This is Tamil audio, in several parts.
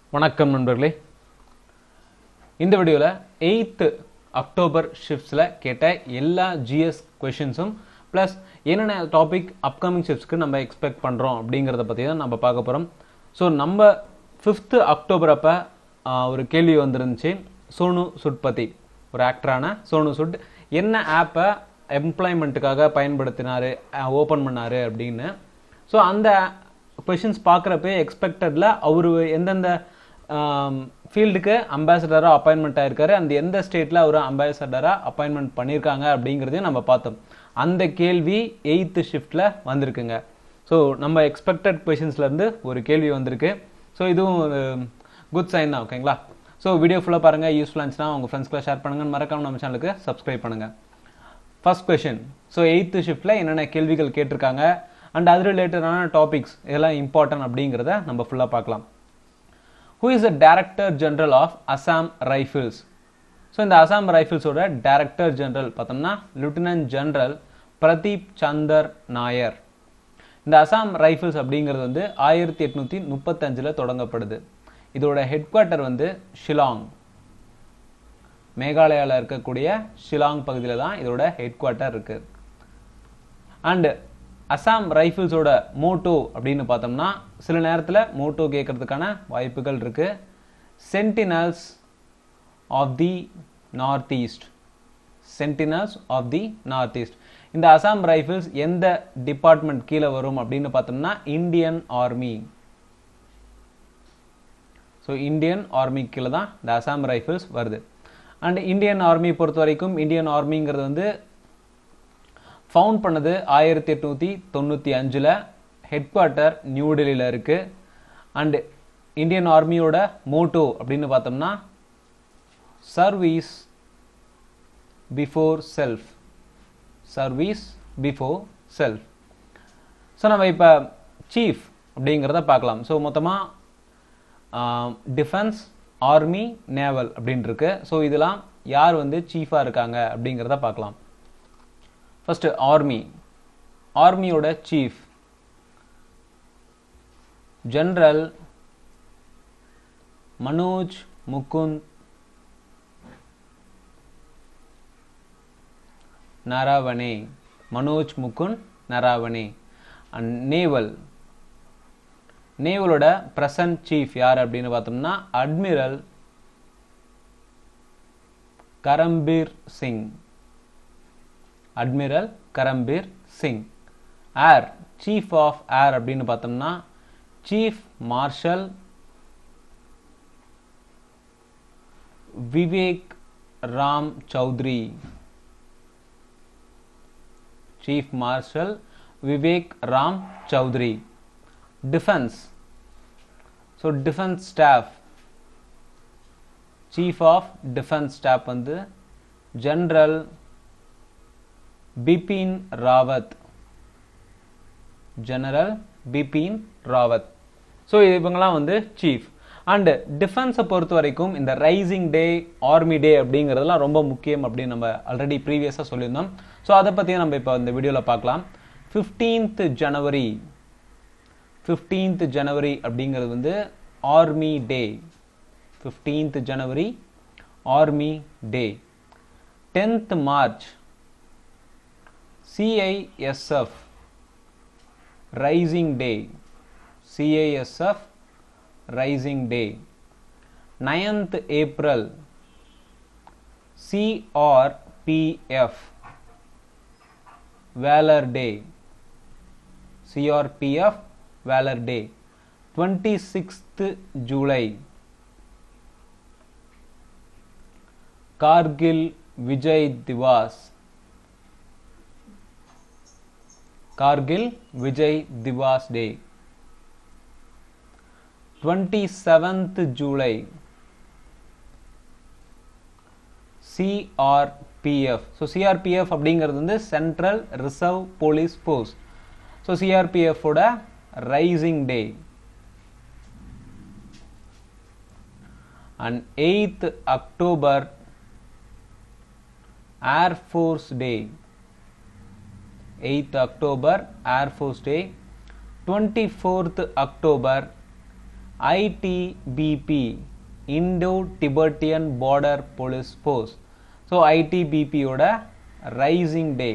வணக்கம் நண்பர்களே இந்த வீடியோவில் எயித்து அக்டோபர் ஷிஃப்ட்ஸில் கேட்ட எல்லா ஜிஎஸ் கொஷின்ஸும் ப்ளஸ் என்னென்ன டாபிக் அப்கமிங் ஷிஃப்ட்ஸ்க்கு நம்ம எக்ஸ்பெக்ட் பண்ணுறோம் அப்படிங்கிறத பற்றி தான் நம்ம பார்க்க போகிறோம் ஸோ நம்ம ஃபிஃப்த்து அக்டோபர் அப்போ ஒரு கேள்வி வந்துருந்துச்சு சோனு சுட் பற்றி ஒரு ஆக்டரான சோனு சுட் என்ன ஆப்பை எம்ப்ளாய்மெண்ட்டுக்காக பயன்படுத்தினார் ஓப்பன் பண்ணார் அப்படின்னு ஸோ அந்த கொஷின்ஸ் பார்க்குறப்ப எக்ஸ்பெக்டடில் அவர் எந்தெந்த ஃபீல்டுக்கு அம்பாசடராக அப்பாயின்மெண்ட் ஆயிருக்காரு அந்த எந்த ஸ்டேட்டில் அவர் அம்பாசடராக அப்பாயின்மெண்ட் பண்ணியிருக்காங்க அப்படிங்கிறதையும் நம்ம பார்த்தோம் அந்த கேள்வி எயித்து ஷிஃப்ட்டில் வந்திருக்குங்க ஸோ நம்ம எக்ஸ்பெக்டட் கொஷின்ஸ்லேருந்து ஒரு கேள்வி வந்திருக்கு ஸோ இதுவும் குட் சைன் தான் ஓகேங்களா ஸோ வீடியோ ஃபுல்லாக பாருங்கள் யூஸ்ஃபுல்லாக இருந்துச்சுன்னா உங்கள் ஃப்ரெண்ட்ஸ்க்குள்ள ஷேர் பண்ணுங்கள் மறக்காம நம்ம சேனலுக்கு சப்ஸ்கிரைப் பண்ணுங்கள் ஃபர்ஸ்ட் கொஷின் ஸோ எயித்து ஷிஃப்ட்டில் என்னென்ன கேள்விகள் கேட்டிருக்காங்க அண்ட் அது ரிலேட்டடான டாபிக்ஸ் இதெல்லாம் இம்பார்ட்டன்ட் அப்படிங்கிறத நம்ம ஃபுல்லாக பார்க்கலாம் who is the director general of Assam Rifles so இந்த அசாம் ரைஃபிள்ஸோட டைரக்டர் ஜெனரல் பார்த்தோம்னா லிeutenant ஜெனரல் பிரதீப் சந்தர் நாயர் இந்த அசாம் ரைஃபிள்ஸ் அப்படிங்கிறது வந்து ஆயிரத்தி எட்நூற்றி முப்பத்தஞ்சில் தொடங்கப்படுது இதோட ஹெட் குவார்ட்டர் வந்து ஷிலாங் மேகாலயாவில் இருக்கக்கூடிய ஷிலாங் பகுதியில் தான் இதோட ஹெட் குவார்ட்டர் இருக்குது அண்டு அசாம் ரைஃபிள்ஸோட மோட்டோ அப்படின்னு பார்த்தோம்னா சில நேரத்தில் மோட்டோ கேட்கறதுக்கான வாய்ப்புகள் இருக்கு sentinels of the north east sentinels of the north east இந்த அசாம் ரைஃபிள்ஸ் எந்த டிபார்ட்மெண்ட் கீழே வரும் அப்படின்னு பார்த்தோம்னா Indian army so Indian army கீழே தான் இந்த அசாம் ரைஃபிள்ஸ் வருது அண்ட் இந்தியன் ஆர்மி பொறுத்த வரைக்கும் இந்தியன் ஆர்மிங்கிறது வந்து ஃபவுண்ட் பண்ணது ஆயிரத்தி எட்நூற்றி தொண்ணூற்றி அஞ்சில் ஹெட் குவார்ட்டர் நியூ டெல்லியில் இருக்குது அண்ட் இந்தியன் ஆர்மியோட மோட்டோ அப்படின்னு பார்த்தோம்னா service before self service before self so நம்ம இப்போ சீஃப் அப்படிங்கிறத பார்க்கலாம் ஸோ மொத்தமாக டிஃபென்ஸ் ஆர்மி நேவல் அப்படின்னு இருக்கு ஸோ இதெல்லாம் யார் வந்து சீஃபாக இருக்காங்க அப்படிங்கிறத பார்க்கலாம் ஃபர்ஸ்ட் ஆர்மி ஆர்மியோட chief general Manoj Mukund Naravane Manoj Mukund Naravane and naval நேவலோட பிரசன்ட் சீஃப் யார் அப்படின்னு பார்த்தோம்னா admiral Karambir Singh admiral Karambir Singh air chief of air அப்படின்னு பார்த்தோம்னா chief marshal Vivek Ram Chaudhari chief marshal Vivek Ram Chaudhari defence so defence staff chief of defence staff வந்து general Bipin Rawat general Bipin Rawat so இவங்கெல்லாம் வந்து சீஃப் அண்டு டிஃபென்ஸை பொறுத்த வரைக்கும் இந்த ரைசிங் டே ஆர்மி டே அப்படிங்கிறதுலாம் ரொம்ப முக்கியம் அப்படின்னு நம்ம ஆல்ரெடி ப்ரீவியஸாக சொல்லியிருந்தோம் ஸோ அதை பற்றியும் நம்ம இப்போ இந்த வீடியோவில் பார்க்கலாம் ஃபிஃப்டீன்த் ஜனவரி ஃபிஃப்டீன்த் ஜனவரி அப்படிங்கிறது வந்து army day fifteenth January army day tenth March CISF raising day CISF raising day ninth April CRPF valour day CRPF valour day twenty sixth July Kargil Vijay Diwas Kargil Vijay Diwas day twenty seventh July CRPF so CRPF அப்படிங்கிறது வந்து central reserve police force so சிஆர்பிஎஃபோட raising day and eighth October air force day 8th October Air Force Day 24th October ITBP Indo Tibetan border police force so ஐடிபிபியோட raising day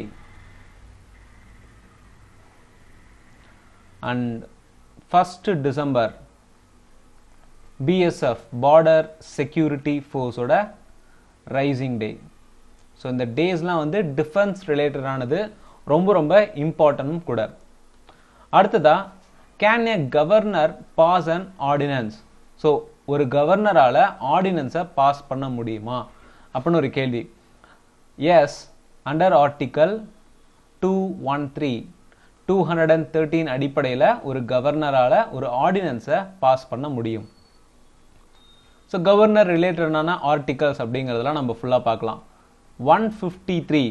and first December BSF border security ஃபோர்ஸோட ரைசிங் டே ஸோ இந்த டேஸ்லாம் வந்து டிஃபென்ஸ் ரிலேட்டடானது ரொம்ப ரொம்ப இம்பார்ட்டன்ட் கூட அடுத்ததா can a governor pass an ordinance so ஒரு கவர்னரால் ஆர்டினன்ஸை பாஸ் பண்ண முடியுமா அப்படின்னு ஒரு கேள்வி yes under article two one three two hundred and thirteen அடிப்படையில் ஒரு கவர்னரால் ஒரு ஆர்டினன்ஸை பாஸ் பண்ண முடியும் ஸோ கவர்னர் ரிலேட்டடான ஆர்டிகல்ஸ் அப்படிங்கிறதெல்லாம் நம்ம ஃபுல்லாக பார்க்கலாம் one fifty three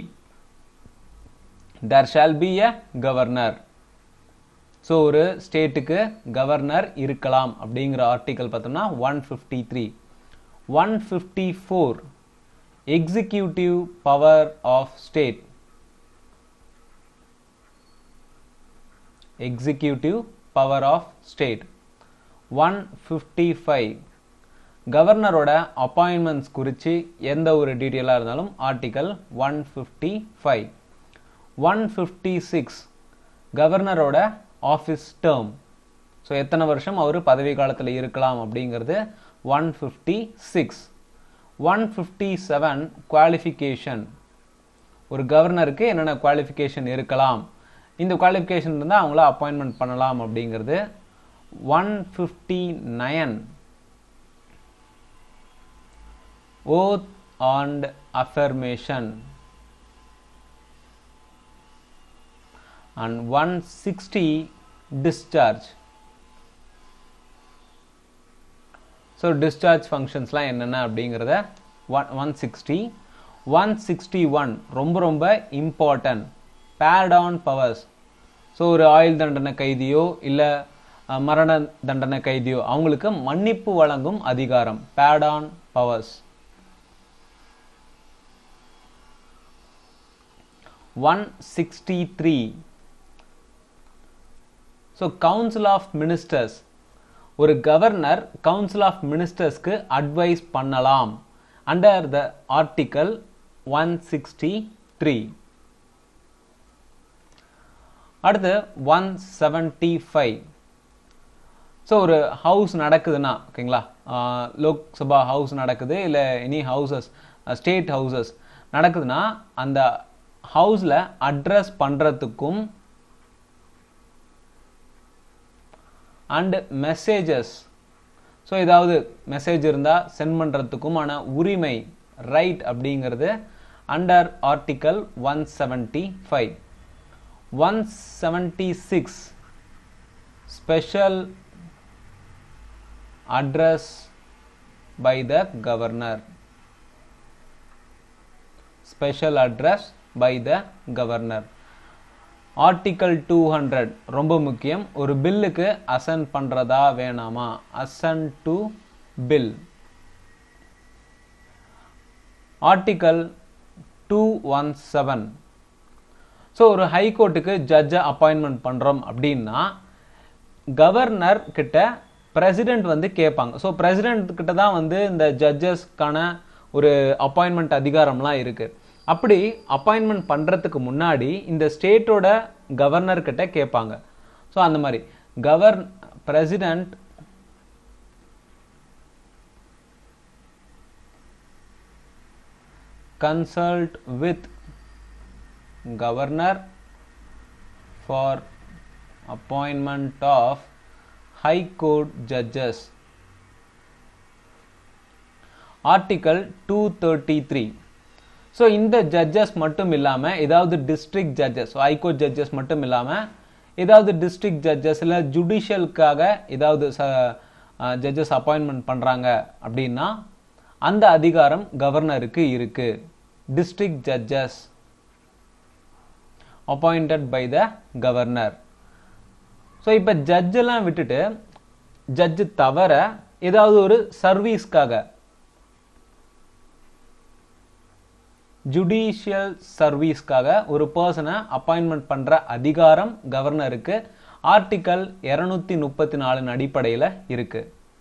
there shall be a governor so ஒரு ஸ்டேட்டுக்கு கவர்னர் இருக்கலாம் அப்படிங்கிற ஆர்டிக்கல் பார்த்தோம்னா one fifty three one fifty four executive power of state executive power of state one fifty five கவர்னரோட அப்பாயின்மெண்ட்ஸ் குறித்து எந்த ஒரு டீட்டெயிலாக இருந்தாலும் article one fifty five one fifty six கவர்னரோட ஆஃபீஸ் டேர்ம் ஸோ எத்தனை வருஷம் அவர் பதவி காலத்தில் இருக்கலாம் அப்படிங்கிறது one fifty six one fifty seven qualification ஒரு கவர்னருக்கு என்னென்ன குவாலிஃபிகேஷன் இருக்கலாம் இந்த குவாலிஃபிகேஷன் இருந்தால் அவங்கள அப்பாயின்மெண்ட் பண்ணலாம் அப்படிங்கிறது one fifty nine oath and affirmation and 160 discharge so discharge ஃபங்க்ஷன்ஸ்லாம் என்னென்ன அப்படிங்கிறத one one sixty one sixty one ரொம்ப ரொம்ப important pardon powers so ஒரு ஆயுள் தண்டனை கைதியோ இல்லை மரண தண்டனை கைதியோ அவங்களுக்கு மன்னிப்பு வழங்கும் அதிகாரம் pardon powers one sixty three so council of ministers ஒரு கவர்னர் கவுன்சில் ஆஃப் மினிஸ்டர்ஸ்க்கு அட்வைஸ் பண்ணலாம் under the article one sixty three அடுத்து ஒன் செவன்டி ஃபைவ் ஸோ ஒரு ஹவுஸ் நடக்குதுன்னா ஓகேங்களா லோக்சபா ஹவுஸ் நடக்குது இல்லை எனி ஹவுசஸ் ஸ்டேட் ஹவுசஸ் நடக்குதுன்னா அந்த ஹவுஸில் அட்ரஸ் பண்ணுறதுக்கும் அண்டு மெசேஜஸ் ஸோ ஏதாவது மெசேஜ் இருந்தால் சென்ட் பண்ணுறதுக்குமான உரிமை ரைட் அப்படிங்கிறது under article one seventy five one seventy six special address by the governor special address by the governor article two hundred ரொம்ப முக்கியம் ஒரு பில்லுக்கு அசன் பண்ணுறதா வேணாமா assent to bill article two one seven so ஒரு ஹைகோர்ட்டுக்கு ஜட்ஜை அப்பாயின்மெண்ட் பண்ணுறோம் அப்படின்னா கவர்னர் கிட்ட பிரசிடென்ட் வந்து கேட்பாங்க ஸோ பிரசிடென்ட் கிட்ட தான் வந்து இந்த ஜட்ஜஸ்க்கான ஒரு அப்பாயின்மெண்ட் அதிகாரம்லாம் இருக்குது அப்படி அப்பாயின்மெண்ட் பண்ணுறதுக்கு முன்னாடி இந்த ஸ்டேட்டோட கவர்னர் கிட்ட கேட்பாங்க ஸோ அந்த மாதிரி cover president consult with governor for appointment of high court judges article two thirty three so இந்த ஜட்ஜஸ் மட்டும் இல்லாமல் ஏதாவது district judges so high court judges மட்டும் இல்லாமல் ஏதாவது டிஸ்ட்ரிக்ட் ஜட்ஜஸ் இல்லை ஜுடிஷியலுக்காக ஏதாவது ஜட்ஜஸ் அப்பாயின்மெண்ட் பண்ணுறாங்க அப்படின்னா அந்த அதிகாரம் கவர்னருக்கு இருக்கு district judges appointed by the governor so இப்போ ஜட்ஜெல்லாம் விட்டுட்டு ஜட்ஜு தவிர ஏதாவது ஒரு சர்வீஸ்க்காக ஜுடிஷியல் சர்வீஸ்க்காக ஒரு பர்சனை அப்பாயின்மெண்ட் பண்ணுற அதிகாரம் கவர்னருக்கு ஆர்டிக்கல் இரநூத்தி முப்பத்தி நாலின் அடிப்படையில் இருக்கு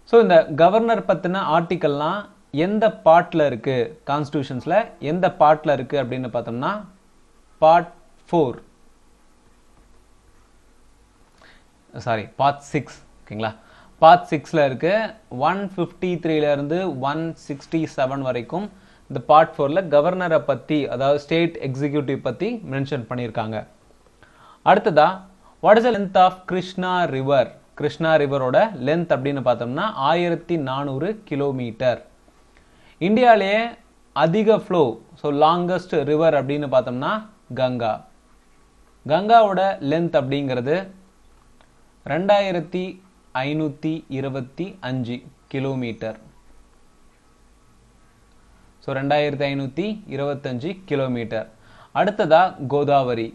ஸோ இந்த கவர்னர் பற்றின ஆர்டிக்கல்லாம் எந்த பார்ட்டில் இருக்குது கான்ஸ்டியூஷன்ஸில் எந்த பார்ட்டில் இருக்குது அப்படின்னு பார்த்தோம்னா part four sorry part six ஓகேங்களா பார்ட் சிக்ஸில் இருக்கு ஒன் ஃபிஃப்டி த்ரீலேருந்து ஒன் சிக்ஸ்டி செவன் வரைக்கும் இந்த பார்ட் ஃபோரில் கவர்னரை பற்றி அதாவது ஸ்டேட் எக்ஸிக்யூட்டிவ் பற்றி மென்ஷன் பண்ணியிருக்காங்க அடுத்ததா what is the length of Krishna river Krishna ரிவரோட லென்த் அப்படின்னு பார்த்தோம்னா ஆயிரத்தி நானூறு கிலோமீட்டர் இந்தியாவிலேயே அதிக ஃப்ளோ ஸோ லாங்கஸ்ட் ரிவர் அப்படின்னு பார்த்தோம்னா கங்கா கங்காவோட லென்த் அப்படிங்கிறது ரெண்டாயிரத்தி ஐநூற்றி இருபத்தி அஞ்சு கிலோமீட்டர் ஸோ ரெண்டாயிரத்தி ஐநூற்றி இருபத்தஞ்சு கிலோமீட்டர் அடுத்ததா கோதாவரி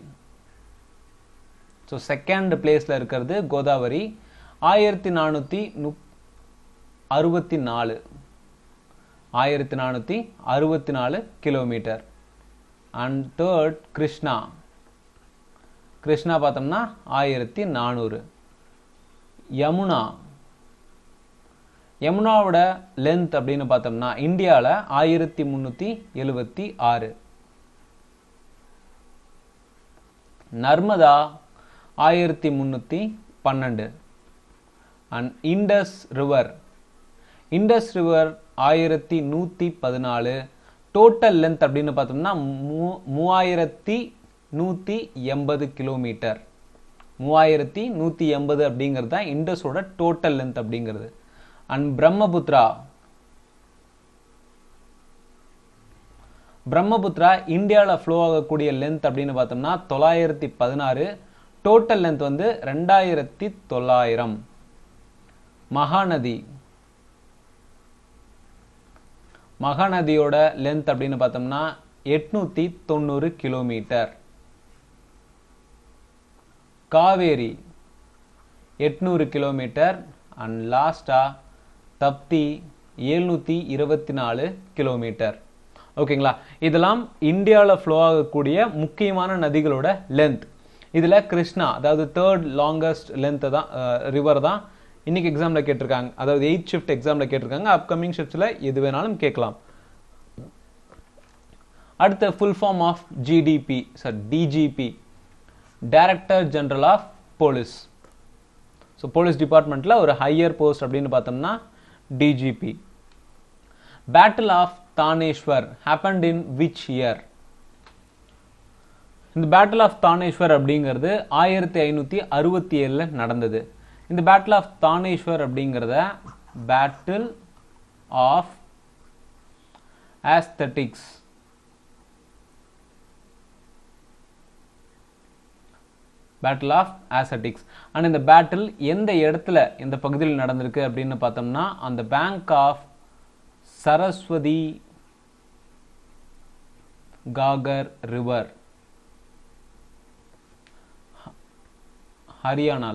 ஸோ செகண்ட் பிளேஸில் இருக்கிறது கோதாவரி ஆயிரத்தி நானூற்றி முப் அறுபத்தி நாலு ஆயிரத்தி நானூற்றி அறுபத்தி நாலு kilometre and third Krishna Krishna பார்த்தோம்னா ஆயிரத்தி நானூறு யமுனா யமுனாவோட லென்த் அப்படின்னு பார்த்தோம்னா இந்தியாவில் ஆயிரத்தி முந்நூற்றி எழுபத்தி ஆறு நர்மதா ஆயிரத்தி முந்நூற்றி பன்னெண்டு and Indus river Indus river ஆயிரத்தி நூற்றி பதினாலு டோட்டல் லென்த் அப்படின்னு பார்த்தோம்னா மூ மூவாயிரத்தி நூற்றி எண்பது கிலோமீட்டர் மூவாயிரத்தி நூற்றி எண்பது அப்படிங்கிறது தான் இண்டஸோட டோட்டல் லென்த் அப்படிங்கிறது அண்ட் பிரம்மபுத்ரா பிரம்மபுத்ரா இந்தியாவில் ஃப்ளோ ஆகக்கூடிய லென்த் அப்படின்னு பார்த்தோம்னா தொள்ளாயிரத்தி பதினாறு டோட்டல் லென்த் வந்து ரெண்டாயிரத்தி தொள்ளாயிரம் மகாநதி மகாநதியோட லென்த் அப்படின்னு பார்த்தோம்னா எட்நூத்தி தொண்ணூறு கிலோமீட்டர் காவேரி எட்நூறு கிலோமீட்டர் அண்ட் லாஸ்டா தப்தி எழுநூற்றி இருபத்தி நாலு கிலோமீட்டர் ஓகேங்களா இதெல்லாம் இந்தியாவில் ஃப்ளோ ஆகக்கூடிய முக்கியமான நதிகளோட லென்த் இதில் கிருஷ்ணா அதாவது தேர்ட் லாங்கஸ்ட் லென்த்து தான் ரிவர் தான் இன்னைக்கு எக்ஸாமில் கேட்டிருக்காங்க அதாவது எயிட் ஷிஃப்ட் எக்ஸாமில் கேட்டிருக்காங்க அப்கமிங் ஷிஃப்ட்ஸில் எது வேணாலும் கேட்கலாம் அடுத்த full form of GDP sir DGP director general of police so police டிபார்ட்மெண்ட்டில் ஒரு ஹையர் போஸ்ட் அப்படின்னு பார்த்தோம்னா DGP battle of Thaneshwar happened in which year இந்த பேட்டில் ஆஃப் தானேஸ்வர் அப்படிங்கிறது ஆயிரத்தி ஐநூற்றி அறுபத்தி ஏழில் நடந்தது இந்த பேட்டில் ஆஃப் தானேஸ்வர் அப்படிங்கிறத battle of aesthetics battle of aesthetics and இந்த பேட்டில் எந்த இடத்துல எந்த பகுதியில் நடந்திருக்கு அப்படின்னு பார்த்தோம்னா அந்த bank of Saraswati Ghaggar river ஹரியானால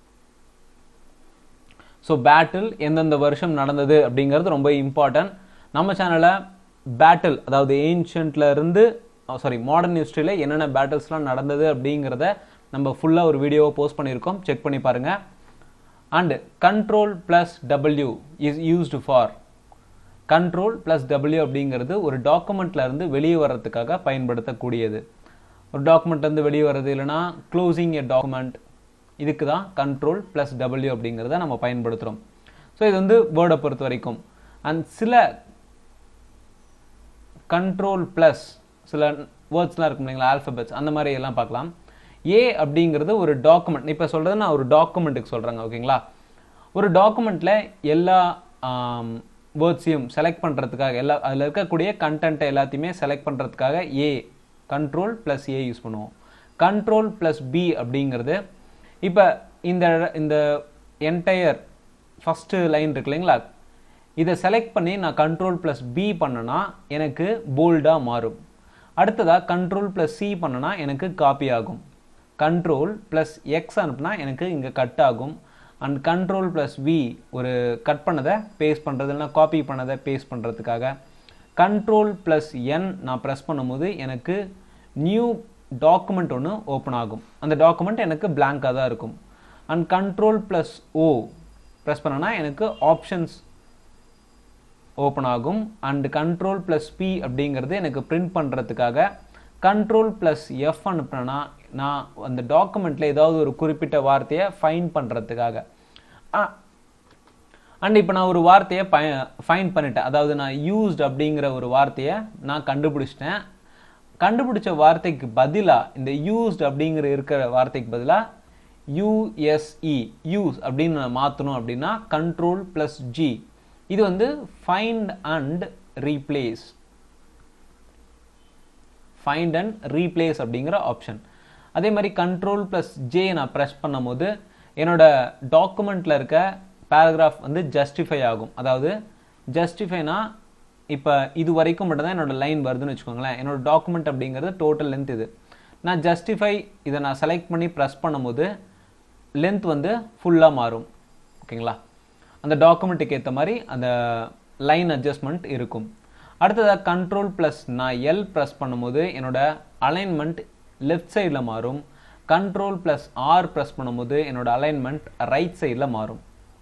ஸோ பேட்டில் எந்தெந்த வருஷம் நடந்தது அப்படிங்கிறது ரொம்ப இம்பார்ட்டன்ட் நம்ம சேனலில் பேட்டில் அதாவது ஏன்ஷியன்ட்ல இருந்து சாரி மாடர்ன் ஹிஸ்ட்ரியில் என்னென்ன பேட்டில்ஸ்லாம் நடந்தது அப்படிங்கிறத நம்ம ஃபுல்லாக ஒரு வீடியோவை போஸ்ட் பண்ணியிருக்கோம் செக் பண்ணி பாருங்கள் and control plus W is used for control plus W அப்படிங்கிறது ஒரு டாக்குமெண்ட்ல இருந்து வெளியே வர்றதுக்காக பயன்படுத்தக்கூடியது ஒரு டாக்குமெண்ட் வந்து வெளியே வர்றது இல்லைன்னா க்ளோசிங் எ டாக்குமெண்ட் இதுக்கு தான் கண்ட்ரோல் ப்ளஸ் டபிள்யூ அப்படிங்கிறத நம்ம பயன்படுத்துகிறோம் ஸோ இது வந்து வேர்டை பொறுத்த வரைக்கும் அண்ட் சில கண்ட்ரோல் ப்ளஸ் சில வேர்ட்ஸ்லாம் இருக்கும் இல்லைங்களா ஆல்ஃபபெட்ஸ் அந்த மாதிரி எல்லாம் பார்க்கலாம் ஏ அப்படிங்கிறது ஒரு டாக்குமெண்ட் இப்போ சொல்கிறது நான் ஒரு டாக்குமெண்ட்டுக்கு சொல்கிறேங்க ஓகேங்களா ஒரு டாக்குமெண்ட்டில் எல்லா வேர்ட்ஸையும் செலக்ட் பண்ணுறதுக்காக எல்லா அதில் இருக்கக்கூடிய கண்டென்ட்டை எல்லாத்தையுமே செலக்ட் பண்ணுறதுக்காக A control plus A use பண்ணுவோம் கண்ட்ரோல் ப்ளஸ் பி அப்படிங்கிறது இப்போ இந்த இந்த என்டையர் ஃபஸ்ட்டு லைன் இருக்கு இல்லைங்களா இதை செலக்ட் பண்ணி நான் கண்ட்ரோல் ப்ளஸ் பி பண்ணனா எனக்கு போல்டாக மாறும் அடுத்ததாக கண்ட்ரோல் ப்ளஸ் சி பண்ணனா எனக்கு காப்பி ஆகும் கண்ட்ரோல் ப்ளஸ் எக்ஸ் அனுப்புனா எனக்கு இங்கே கட் ஆகும் அண்ட் கண்ட்ரோல் ப்ளஸ் வி ஒரு கட் பண்ணதை பேஸ்ட் பண்ணுறது இல்லைனா காப்பி பண்ணதை பேஸ்ட் பண்ணுறதுக்காக கண்ட்ரோல் ப்ளஸ் என் நான் ப்ரெஸ் பண்ணும்போது எனக்கு நியூ டாக்குமெண்ட் ஒன்று ஓப்பன் ஆகும் அந்த டாக்குமெண்ட் எனக்கு பிளாங்காக தான் இருக்கும் and control plus O press பண்ணனா எனக்கு ஆப்ஷன்ஸ் ஓப்பன் ஆகும் அண்ட் கண்ட்ரோல் ப்ளஸ் பி அப்படிங்கிறது எனக்கு பிரிண்ட் பண்ணுறதுக்காக கண்ட்ரோல் ப்ளஸ் எஃப் அனுப்புனேன்னா நான் அந்த டாக்குமெண்ட்டில் ஏதாவது ஒரு குறிப்பிட்ட வார்த்தையை ஃபைன் பண்ணுறதுக்காக அண்ட் இப்போ நான் ஒரு வார்த்தையை ப ஃபைன் பண்ணிட்டேன் அதாவது நான் யூஸ்ட் அப்படிங்கிற ஒரு வார்த்தையை நான் கண்டுபிடிச்சிட்டேன் கண்டுபிடிச்ச வார்த்தைக்கு பதிலாக இந்த யூஸ்ட் அப்படிங்கிற இருக்கிற வார்த்தைக்கு பதிலாக யூஎஸ்இ யூஸ் அப்படின்னு நான் மாற்றணும் அப்படின்னா கண்ட்ரோல் ப்ளஸ் ஜி இது வந்து find and replace find and replace அப்படிங்கிற ஆப்ஷன் அதே மாதிரி கண்ட்ரோல் ப்ளஸ் ஜே நான் ப்ரெஸ் பண்ணும்போது என்னோட டாக்குமெண்ட்டில் இருக்க பேராகிராஃப் வந்து ஜஸ்டிஃபை ஆகும் அதாவது ஜஸ்டிஃபைனா இப்போ இது வரைக்கும் மட்டும்தான் என்னோட லைன் வருதுன்னு வச்சுக்கோங்களேன் என்னோட டாக்குமெண்ட் அப்படிங்கிறது டோட்டல் லென்த் இது நான் ஜஸ்டிஃபை இதை நான் செலக்ட் பண்ணி ப்ரெஸ் பண்ணும்போது லென்த் வந்து ஃபுல்லாக மாறும் ஓகேங்களா அந்த டாக்குமெண்ட்டுக்கு ஏற்ற மாதிரி அந்த லைன் அட்ஜஸ்ட்மெண்ட் இருக்கும் அடுத்ததாக கண்ட்ரோல் ப்ளஸ் நான் எல் ப்ரெஸ் பண்ணும்போது என்னோட அலைன்மெண்ட் லெஃப்ட் சைடில் மாறும் கண்ட்ரோல் ப்ளஸ் ஆர் ப்ரெஸ் பண்ணும்போது என்னோட அலைன்மெண்ட் ரைட் சைடில் மாறும்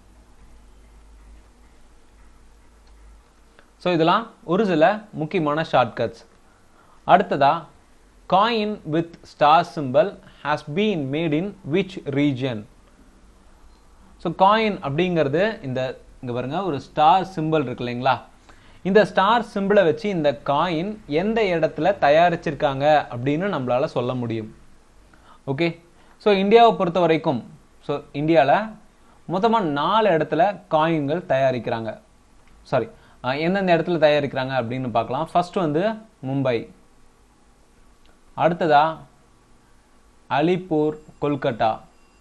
ஸோ இதெல்லாம் ஒரு சில முக்கியமான ஷார்ட்கட்ஸ் அடுத்ததா coin with star symbol has been made in which region so coin அப்படிங்கிறது இந்த இங்கே பாருங்க ஒரு ஸ்டார் சிம்பிள் இருக்கு இல்லைங்களா இந்த ஸ்டார் சிம்பிளை வச்சு இந்த காயின் எந்த இடத்துல தயாரிச்சிருக்காங்க அப்படின்னு நம்மளால சொல்ல முடியும் ஓகே ஸோ இந்தியாவை பொறுத்த வரைக்கும் ஸோ இந்தியாவில் மொத்தமாக நாலு இடத்துல காயின்கள் தயாரிக்கிறாங்க சாரி எந்தெந்த இடத்துல தயாரிக்கிறாங்க அப்படின்னு பார்க்கலாம் ஃபர்ஸ்ட் வந்து மும்பை அடுத்ததா அலிப்பூர் கொல்கட்டா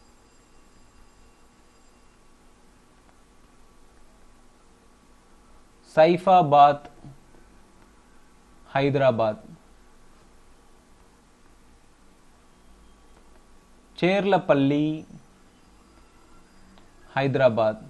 சைஃபாபாத் ஹைதராபாத் சேர்லப்பள்ளி ஹைதராபாத்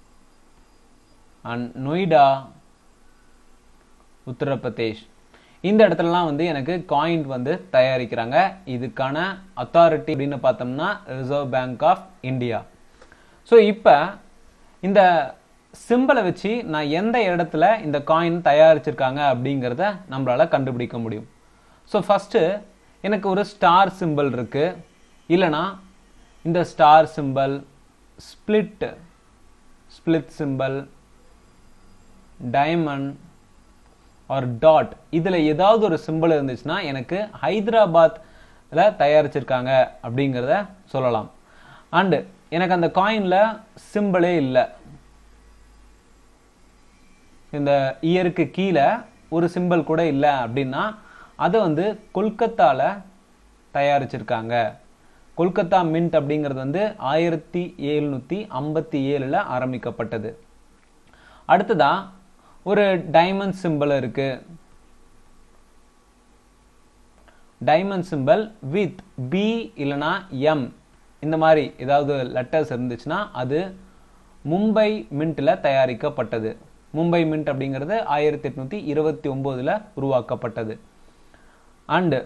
அண்ட் நொய்டா உத்தரப்பிரதேஷ் இந்த இடத்துலலாம் வந்து எனக்கு காயின் வந்து தயாரிக்கிறாங்க இதுக்கான அத்தாரிட்டி அப்படின்னு பார்த்தோம்னா reserve bank of India so இப்போ இந்த சிம்பிளை வச்சு நான் எந்த இடத்துல இந்த காயின் தயாரிச்சிருக்காங்க அப்படிங்கிறத நம்மளால கண்டுபிடிக்க முடியும் ஸோ ஃபஸ்ட்டு எனக்கு ஒரு ஸ்டார் சிம்பிள் இருக்கு இல்லைனா இந்த star symbol split split symbol diamond or dot இதில் ஏதாவது ஒரு சிம்பிள் இருந்துச்சுன்னா எனக்கு ஹைதராபாத்ல தயாரிச்சிருக்காங்க அப்படிங்கிறத சொல்லலாம் அண்டு எனக்கு அந்த காயினில் சிம்பிளே இல்லை இந்த இயருக்கு கீழே ஒரு சிம்பிள் கூட இல்லை அப்படின்னா அதை வந்து கொல்கத்தாவில் தயாரிச்சிருக்காங்க கொல்கத்தா மின்ட் அப்படிங்கிறது வந்து ஆயிரத்தி எழுநூற்றி ஐம்பத்தி ஏழில் ஆரம்பிக்கப்பட்டது அடுத்ததா ஒரு டைமண்ட் சிம்பிள் இருக்கு டைமண்ட் சிம்பிள் வித் பி இல்லைனா எம் இந்த மாதிரி ஏதாவது லெட்டர்ஸ் இருந்துச்சுன்னா அது மும்பை மின்ட்டில் தயாரிக்கப்பட்டது மும்பை மின்ட் அப்படிங்கிறது ஆயிரத்தி எட்நூத்தி இருபத்தி ஒன்பதுல உருவாக்கப்பட்டது அண்டு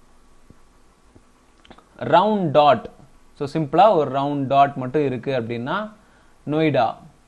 ரவுண்ட் டாட் ஸோ சிம்பிளாக ஒரு ரவுண்ட் டாட் மட்டும் இருக்கு அப்படின்னா நொய்டா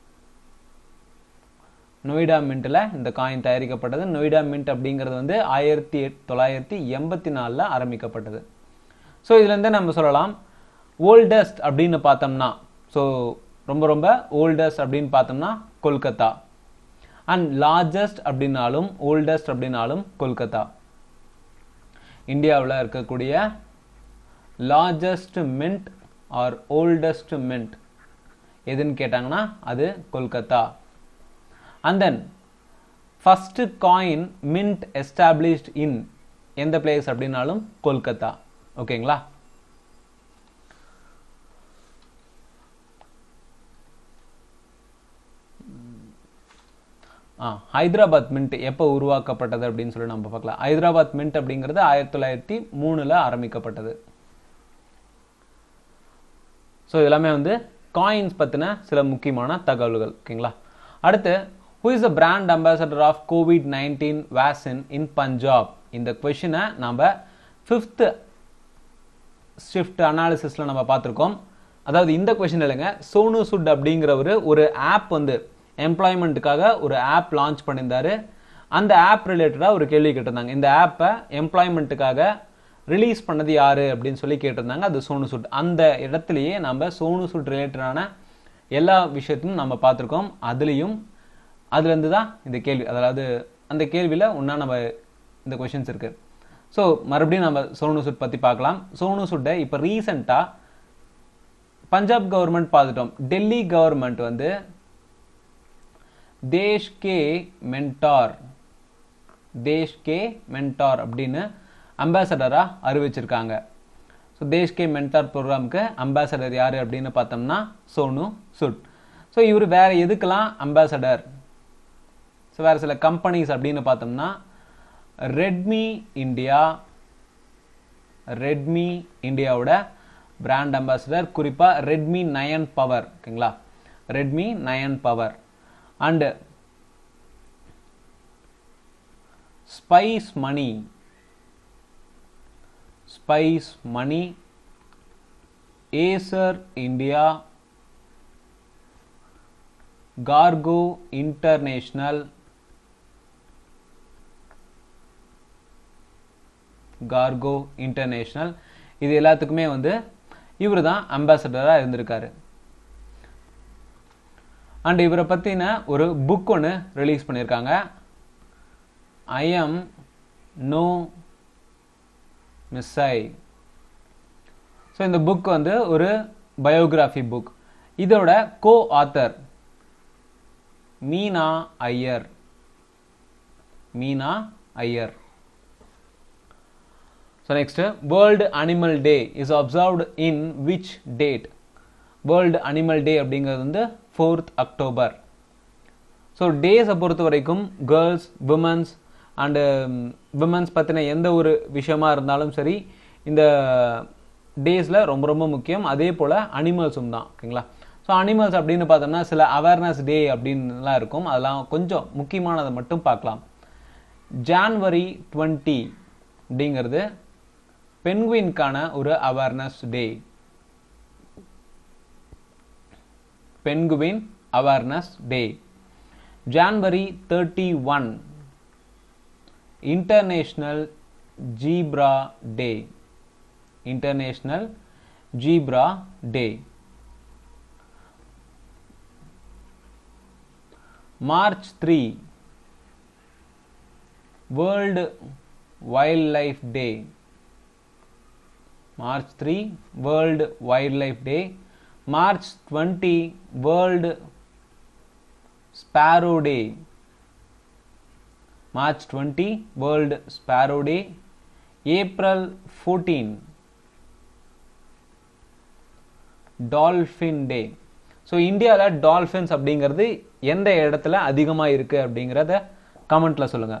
நொய்டா மின்ட்டில் இந்த காயின் தயாரிக்கப்பட்டது நொய்டா மின்ட் அப்படிங்கிறது வந்து ஆயிரத்தி தொள்ளாயிரத்தி எண்பத்தி நாலில் ஆரம்பிக்கப்பட்டது ஸோ இதுலேருந்தே நம்ம சொல்லலாம் ஓல்டஸ்ட் அப்படின்னு பார்த்தோம்னா ஸோ ரொம்ப ரொம்ப ஓல்டஸ்ட் அப்படின்னு பார்த்தோம்னா கொல்கத்தா அண்ட் லார்ஜஸ்ட் அப்படின்னாலும் ஓல்டஸ்ட் அப்படின்னாலும் கொல்கத்தா இந்தியாவில் இருக்கக்கூடிய largest mint or oldest mint எதுன்னு கேட்டாங்கன்னா அது Kolkata and then first coin mint established in எந்த பிளேஸ் அப்படின்னாலும் கொல்கத்தா ஓகேங்களா ஆ ஹைதராபாத் மின்ட் எப்போ உருவாக்கப்பட்டது அப்படின்னு சொல்லி நம்ம பார்க்கலாம் ஹைதராபாத் மின்ட் அப்படிங்கிறது ஆயிரத்தி தொள்ளாயிரத்தி மூணில் ஆரம்பிக்கப்பட்டது ஸோ இதெல்லாமே வந்து காயின்ஸ் பற்றின சில முக்கியமான தகவல்கள் ஓகேங்களா அடுத்து who is the brand ambassador of COVID nineteen vaccine in Punjab இந்த கொஷினை நம்ம ஃபிஃப்த்து ஷிஃப்ட் அனாலிசிஸில் நம்ம பார்த்துருக்கோம் அதாவது இந்த கொஷின் இல்லைங்க சோனு சுட் அப்படிங்கிறவர் ஒரு ஆப் வந்து எம்ப்ளாய்மெண்ட்டுக்காக ஒரு ஆப் லான்ச் பண்ணியிருந்தாரு அந்த ஆப் ரிலேட்டடாக ஒரு கேள்வி கேட்டிருந்தாங்க இந்த ஆப்பை எம்ப்ளாய்மெண்ட்டுக்காக ரிலீஸ் பண்ணது யாரு அப்படின்னு சொல்லி கேட்டிருந்தாங்க அது சோனு சுட் அந்த இடத்துலயே நம்ம சோனு சுட் ரிலேட்டடான எல்லா விஷயத்தையும் நம்ம பார்த்துருக்கோம் அதுலேயும் அதுலேருந்து தான் இந்த கேள்வி அதாவது அந்த கேள்வியில் ஒன்றா நம்ம இந்த கொஷின்ஸ் இருக்கு ஸோ மறுபடியும் நம்ம சோனு சுட் பற்றி பார்க்கலாம் சோனு சுட்டை இப்போ ரீசெண்டாக பஞ்சாப் கவர்மெண்ட் பார்த்துட்டோம் டெல்லி கவர்மெண்ட் வந்து தேஷ் கே மென்டார் தேஷ் கே மென்டார் அப்படின்னு அம்பாசடராக அறிவிச்சிருக்காங்க ஸோ தேஷ் கே மென்டார் ப்ரோக்ராமுக்கு அம்பாசடர் யார் அப்படின்னு பார்த்தோம்னா சோனு சுட் ஸோ இவர் வேற எதுக்கெல்லாம் அம்பாசடர் ஸோ வேறு சில கம்பெனிஸ் அப்படின்னு பார்த்தோம்னா ரெட்மி இந்தியா ரெட்மி இந்தியாவோட பிராண்ட் அம்பாசிடர் குறிப்பாக ரெட்மி நயன் பவர் ஓகேங்களா Redmi nine power and Spice Money Spice Money Acer India Cargo International Cargo International இது எல்லாத்துக்குமே வந்து இவர் தான் அம்பாசடராக இருந்திருக்காரு அண்ட் இவரை பற்றின ஒரு புக் ஒன்று ரிலீஸ் பண்ணியிருக்காங்க ஐ எம் நோ மிஸ்ஸை ஸோ இந்த புக் வந்து ஒரு பயோகிராஃபி புக் இதோட coauthor Meena Iyer Meena Iyer so next world animal day is observed in which date world animal day அப்படிங்கிறது வந்து ஃபோர்த் அக்டோபர் ஸோ டேஸை பொறுத்த வரைக்கும் கேர்ள்ஸ் விமன்ஸ் அண்டு விமன்ஸ் பற்றின எந்த ஒரு விஷயமா இருந்தாலும் சரி இந்த டேஸில் ரொம்ப ரொம்ப முக்கியம் அதே போல் அனிமல்ஸும் தான் ஓகேங்களா ஸோ அனிமல்ஸ் அப்படின்னு பார்த்தோம்னா சில அவேர்னஸ் டே அப்படின்லாம் இருக்கும் அதெல்லாம் கொஞ்சம் முக்கியமானதை மட்டும் பார்க்கலாம் ஜான்வரி டுவெண்ட்டி அப்படிங்கிறது பென்குயின்கான ஒரு awareness day penguin awareness day January thirty one international zebra day international zebra day March three world wild life day March three world wild life day March twenty world sparrow day March twenty world sparrow day April fourteen dolphin day so இந்தியாவில் டால்ஃபின்ஸ் அப்படிங்கிறது எந்த இடத்துல அதிகமாக இருக்கு அப்படிங்கிறத கமெண்ட்ல சொல்லுங்க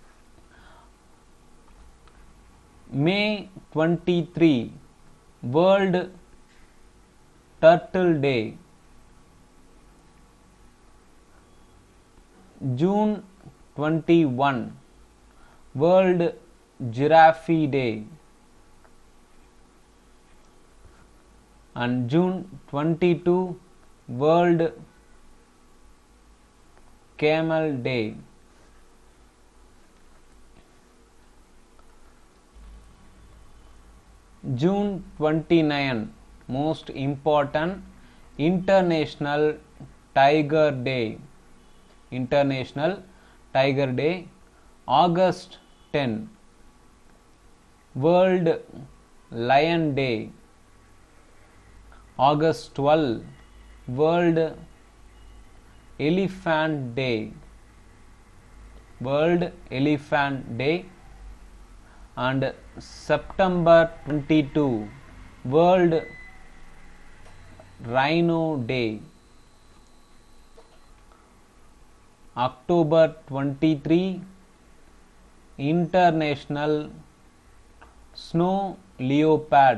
May twenty three world turtle day June twenty one world giraffe day and June 22 World Camel Day. June 29 most important International Tiger Day. International Tiger Day. August 10 World Lion Day. August 12 World Elephant Day World Elephant Day and September 22 World Rhino Day October 23 International Snow Leopard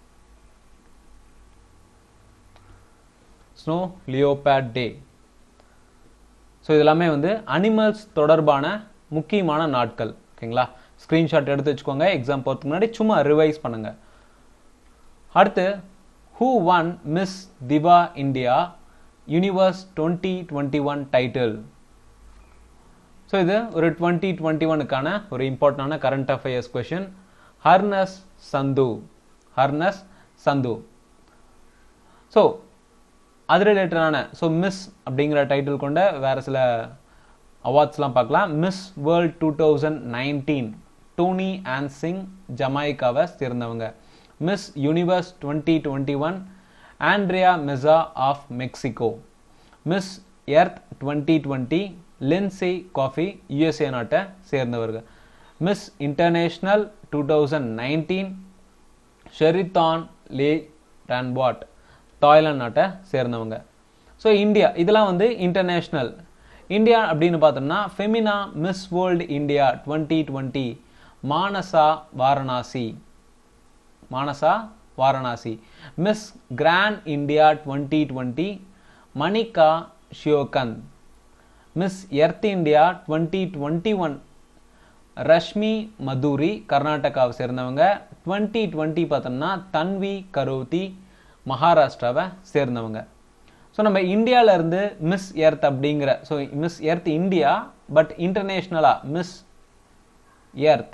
snow leopard day so இதெல்லாமே வந்து அனிமல்ஸ் தொடர்பான முக்கியமான நாட்கள் ஓகேங்களா ஸ்க்ரீன்ஷாட் எடுத்து வச்சுக்கோங்க எக்ஸாம் போகிறதுக்கு முன்னாடி சும்மா ரிவைஸ் பண்ணுங்க அடுத்து who won Miss Diva India Universe twenty twenty one title so இது ஒரு டுவெண்ட்டி டுவெண்ட்டி ஒனுக்கான ஒரு இம்பார்ட்டண்டான கரண்ட் அஃபேர்ஸ் கொஷின் ஹர்னஸ் சந்து ஹர்னஸ் சந்து ஸோ அது ரிலேட்டடான ஸோ மிஸ் அப்படிங்கிற டைட்டில் கொண்ட வேறு சில அவார்ட்ஸ்லாம் பார்க்கலாம் Miss World two thousand nineteen Toni and Singh ஜமாய்க்காவை சேர்ந்தவங்க Miss Universe twenty twenty one Andrea Meza of Mexico Miss Earth twenty twenty Lindsey Coffey USA நாட்டை சேர்ந்தவர்கள் Miss International two thousand nineteen ஷெரித்தான் லே ரன்பாட் தாய்லாந்து நாட்டை சேர்ந்தவங்க ஸோ இந்தியா இதெல்லாம் வந்து இன்டர்நேஷ்னல் இந்தியா அப்படின்னு பார்த்தோம்னா Femina Miss World India twenty twenty Manasa Varanasi Manasa Varanasi Miss Grand India twenty twenty Manika Sheokand Miss Earth India twenty twenty one Rashmi Madhuri கர்நாடகாவை சேர்ந்தவங்க டுவெண்ட்டி டுவெண்ட்டி பார்த்தோம்னா தன்வி கரோதி மகாராஷ்டிராவை சேர்ந்தவங்க ஸோ நம்ம இந்தியாவிலேருந்து மிஸ் எர்த் அப்படிங்கிற so Miss Earth India but இன்டர்நேஷ்னலாக Miss Earth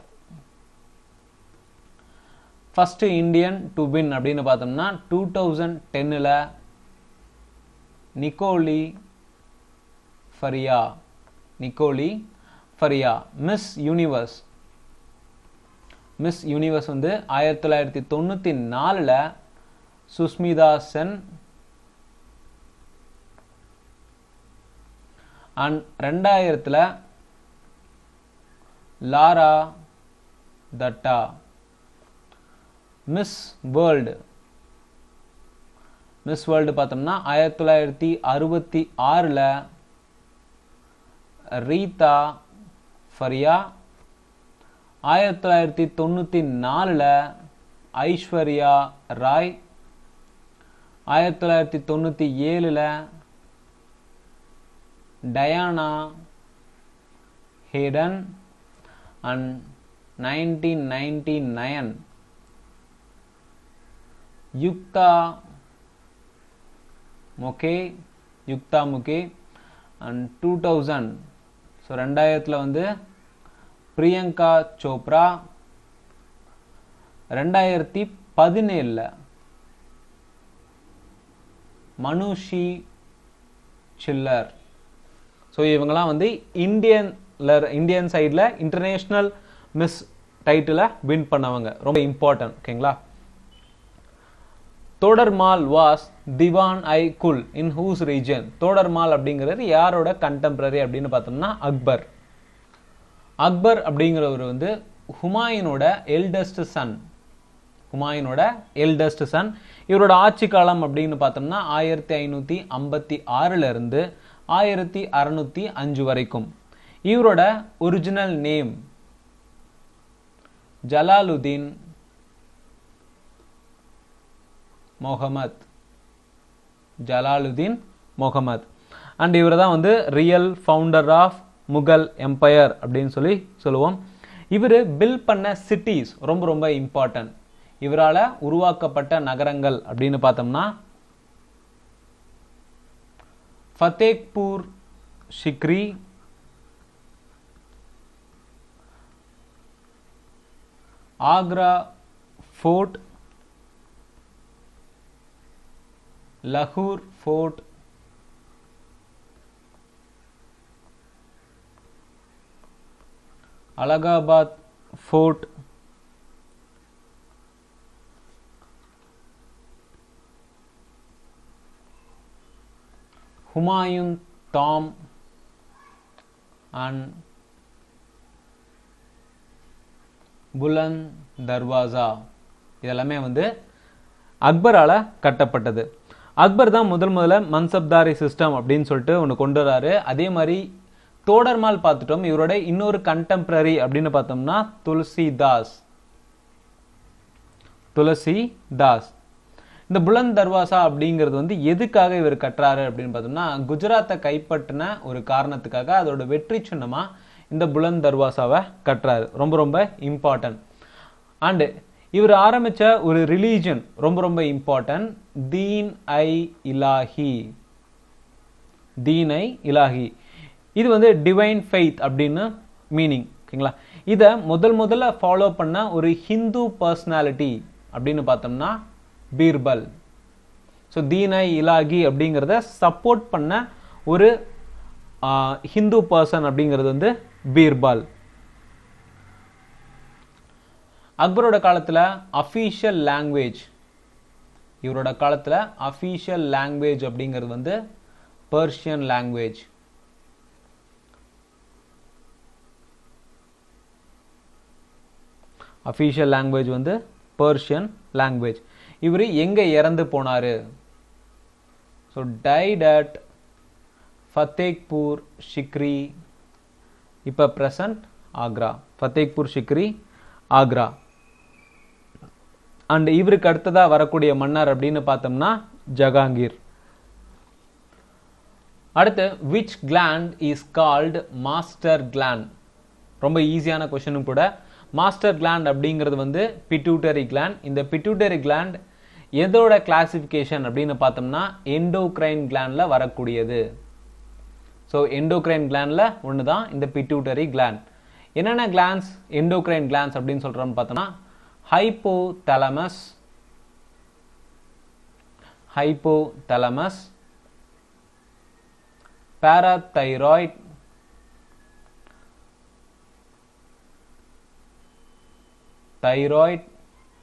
first Indian to win அப்படின்னு பார்த்தோம்னா டூ தௌசண்ட் டென்னில் Nicole Faria Nicole Faria Miss Universe Miss Universe வந்து ஆயிரத்தி தொள்ளாயிரத்தி தொண்ணூற்றி நாலில் சுஸ்மிதா சென் அண்ட் ரெண்டாயிரத்தில் Lara Dutta Miss World Miss World பார்த்தோம்னா ஆயிரத்தி தொள்ளாயிரத்தி அறுபத்தி ஆறில் ரீதா ஃபரியா ஆயிரத்தி தொள்ளாயிரத்தி தொண்ணூற்றி நாலில் ஐஸ்வர்யா ராய் ஆயிரத்தி தொள்ளாயிரத்தி தொண்ணூற்றி ஏழில் Diana Hayden and nineteen ninety nine Yukta Mookhey Yukta Mookhey and two thousand so ரெண்டாயிரத்தில் வந்து பிரியங்கா சோப்ரா ரெண்டாயிரத்தி பதினேழில் மனுஷி சில்லர் ஸோ இவங்கெல்லாம் வந்து இந்தியன்ல இந்தியன் சைடில் இன்டர்நேஷ்னல் மிஸ் டைட்டிலை வின் பண்ணவங்க ரொம்ப இம்பார்ட்டன்ட் ஓகேங்களா Todarmal was diwan i kul in whose reign Todarmal அப்படிங்கிறது யாரோட கண்டெம்பரரி அப்படின்னு பார்த்தோம்னா அக்பர் அக்பர் அப்படிங்கிறவர் வந்து ஹுமாயூனோட எல்டஸ்ட் சன் ஹுமாயூனோட எல்டஸ்ட் சன் இவரோட ஆட்சி காலம் அப்படின்னு பார்த்தோம்னா ஆயிரத்தி ஐநூற்றி ஐம்பத்தி ஆறுல இருந்து ஆயிரத்தி அறுநூத்தி அஞ்சு வரைக்கும் இவரோட original name Jalaluddin Mohammad Jalaluddin Mohammad and இவர் தான் வந்து real founder of Mughal empire அப்படின்னு சொல்லி சொல்லுவோம் இவர் பில் பண்ண சிட்டிஸ் ரொம்ப ரொம்ப இம்பார்ட்டன்ட் இவரால் உருவாக்கப்பட்ட நகரங்கள் அப்படின்னு பார்த்தோம்னா Fatehpur Sikri Agra fort Lahore fort Allahabad fort Humayun tomb and Buland Darwaza இதெல்லாமே வந்து அக்பரால் கட்டப்பட்டது அக்பர் தான் முதல் முதல்ல மன்சப்தாரி சிஸ்டம் அப்படின்னு சொல்லிட்டு ஒன்று கொண்டு வராரு அதே மாதிரி தோடர்மால் பார்த்துட்டோம் இவரோட இன்னொரு கண்டெம்பரரி அப்படின்னு பார்த்தோம்னா துளசி தாஸ் துளசி தாஸ் இந்த புலந்த் தர்வாசா அப்படிங்கிறது வந்து எதுக்காக இவர் கட்டுறாரு அப்படின்னு பார்த்தோம்னா குஜராத்தை கைப்பற்றின ஒரு காரணத்துக்காக அதோட வெற்றி சின்னமா இந்த புலந்த் தர்வாசாவை கட்டுறாரு ரொம்ப ரொம்ப இம்பார்ட்டன்ட் அண்டு இவர் ஆரம்பிச்ச ஒரு ரிலீஜன் ரொம்ப ரொம்ப இம்பார்ட்டன்ட் தீன் ஐ இலாஹி தீன் ஐ இலாஹி இது வந்து டிவைன் ஃபெய்த் அப்படின்னு மீனிங் ஓகேங்களா இதை முதல் முதல்ல ஃபாலோ பண்ண ஒரு ஹிந்து பர்சனாலிட்டி அப்படின்னு பார்த்தோம்னா பீர்பல் ஸோ தீனை இலாகி அப்படிங்கிறத சப்போர்ட் பண்ண ஒரு ஹிந்து பர்சன் அப்படிங்கிறது வந்து பீர்பால் அக்பரோட காலத்தில் அஃபீஷியல் லாங்குவேஜ் இவரோட காலத்தில் அஃபீஷியல் லாங்குவேஜ் அப்படிங்கிறது வந்து பர்ஷியன் லாங்குவேஜ் அஃபீஷியல் லாங்குவேஜ் வந்து பர்ஷியன் லாங்குவேஜ் இவர் எங்கே இறந்து போனார் so died at Fatehpur Sikri இப்போ ப்ரெசன்ட் ஆக்ரா ஃபத்தேக்பூர் ஷிக்ரி ஆக்ரா அண்ட் இவருக்கு அடுத்ததாக வரக்கூடிய மன்னர் அப்படின்னு பார்த்தோம்னா ஜகாங்கீர் அடுத்து which gland is called master gland ரொம்ப ஈஸியான கொஷனும் கூட மாஸ்டர் கிளாண்ட் அப்படிங்கிறது வந்து பிட்யூட்டரி கிளாண்ட் இந்த பிட்யூட்டரி கிளாண்ட் எதோட கிளாசிஃபிகேஷன் அப்படின்னு பார்த்தோம்னா எண்டோக்ரைன் கிளாண்டில் வரக்கூடியது ஸோ எண்டோக்ரைன் கிளாண்டில் ஒன்று தான் இந்த பிட்யூட்டரி கிளாண்ட் என்னென்ன கிளான்ஸ் எண்டோக்ரைன் கிளான்ஸ் அப்படின்னு சொல்கிறோம்னு பார்த்தோம்னா hypothalamus hypothalamus parathyroid thyroid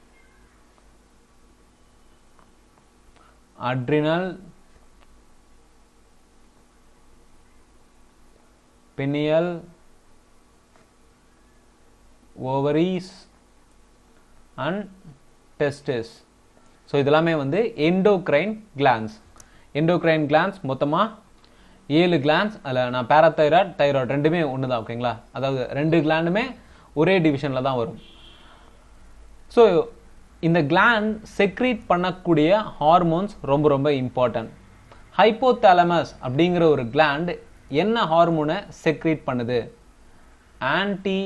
adrenal pineal ovaries and testes so இதெல்லாமே வந்து எண்டோக்ரைன் கிளான்ஸ் எண்டோக்ரைன் கிளான்ஸ் மொத்தமாக ஏழு கிளான்ஸ் அதில் நான் பேராதைராய்ட் தைராய்டு ரெண்டுமே ஒன்று தான் ஓகேங்களா அதாவது ரெண்டு கிளாண்டுமே ஒரே டிவிஷனில் தான் வரும் ஸோ இந்த கிளாண்ட் செக்ரீட் பண்ணக்கூடிய ஹார்மோன்ஸ் ரொம்ப ரொம்ப இம்பார்ட்டன்ட் ஹைப்போதாலமஸ் அப்படிங்கிற ஒரு கிளாண்ட் என்ன ஹார்மோனை செக்ரீட் பண்ணுது ஆன்டி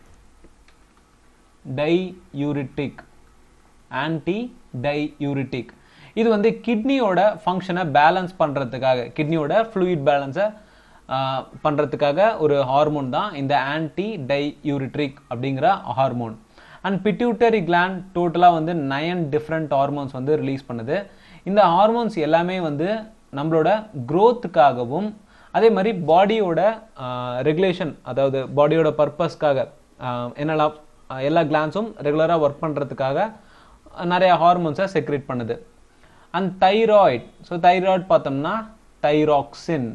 டையூரிட்டிக் ஆன்டி டையூரிட்டிக் இது வந்து கிட்னியோட ஃபங்க்ஷனை பேலன்ஸ் பண்ணுறதுக்காக கிட்னியோட ஃப்ளூயிட் பேலன்ஸை பண்ணுறதுக்காக ஒரு ஹார்மோன் தான் இந்த ஆன்டி டையூரிட்ரிக் அப்படிங்கிற ஹார்மோன் அண்ட் பிட்யூட்டரி கிளாண்ட் டோட்டலாக வந்து நயன் டிஃப்ரெண்ட் ஹார்மோன்ஸ் வந்து ரிலீஸ் பண்ணுது இந்த ஹார்மோன்ஸ் எல்லாமே வந்து நம்மளோட க்ரோத்துக்காகவும் அதே மாதிரி பாடியோட ரெகுலேஷன் அதாவது பாடியோட பர்பஸ்க்காக என்னெல்லாம் எல்லா கிளான்ஸும் ரெகுலராக ஒர்க் பண்ணுறதுக்காக நிறைய ஹார்மோன்ஸை செக்ரேட் பண்ணுது அண்ட் தைராய்ட் ஸோ தைராய்ட் பார்த்தோம்னா தைராக்சின்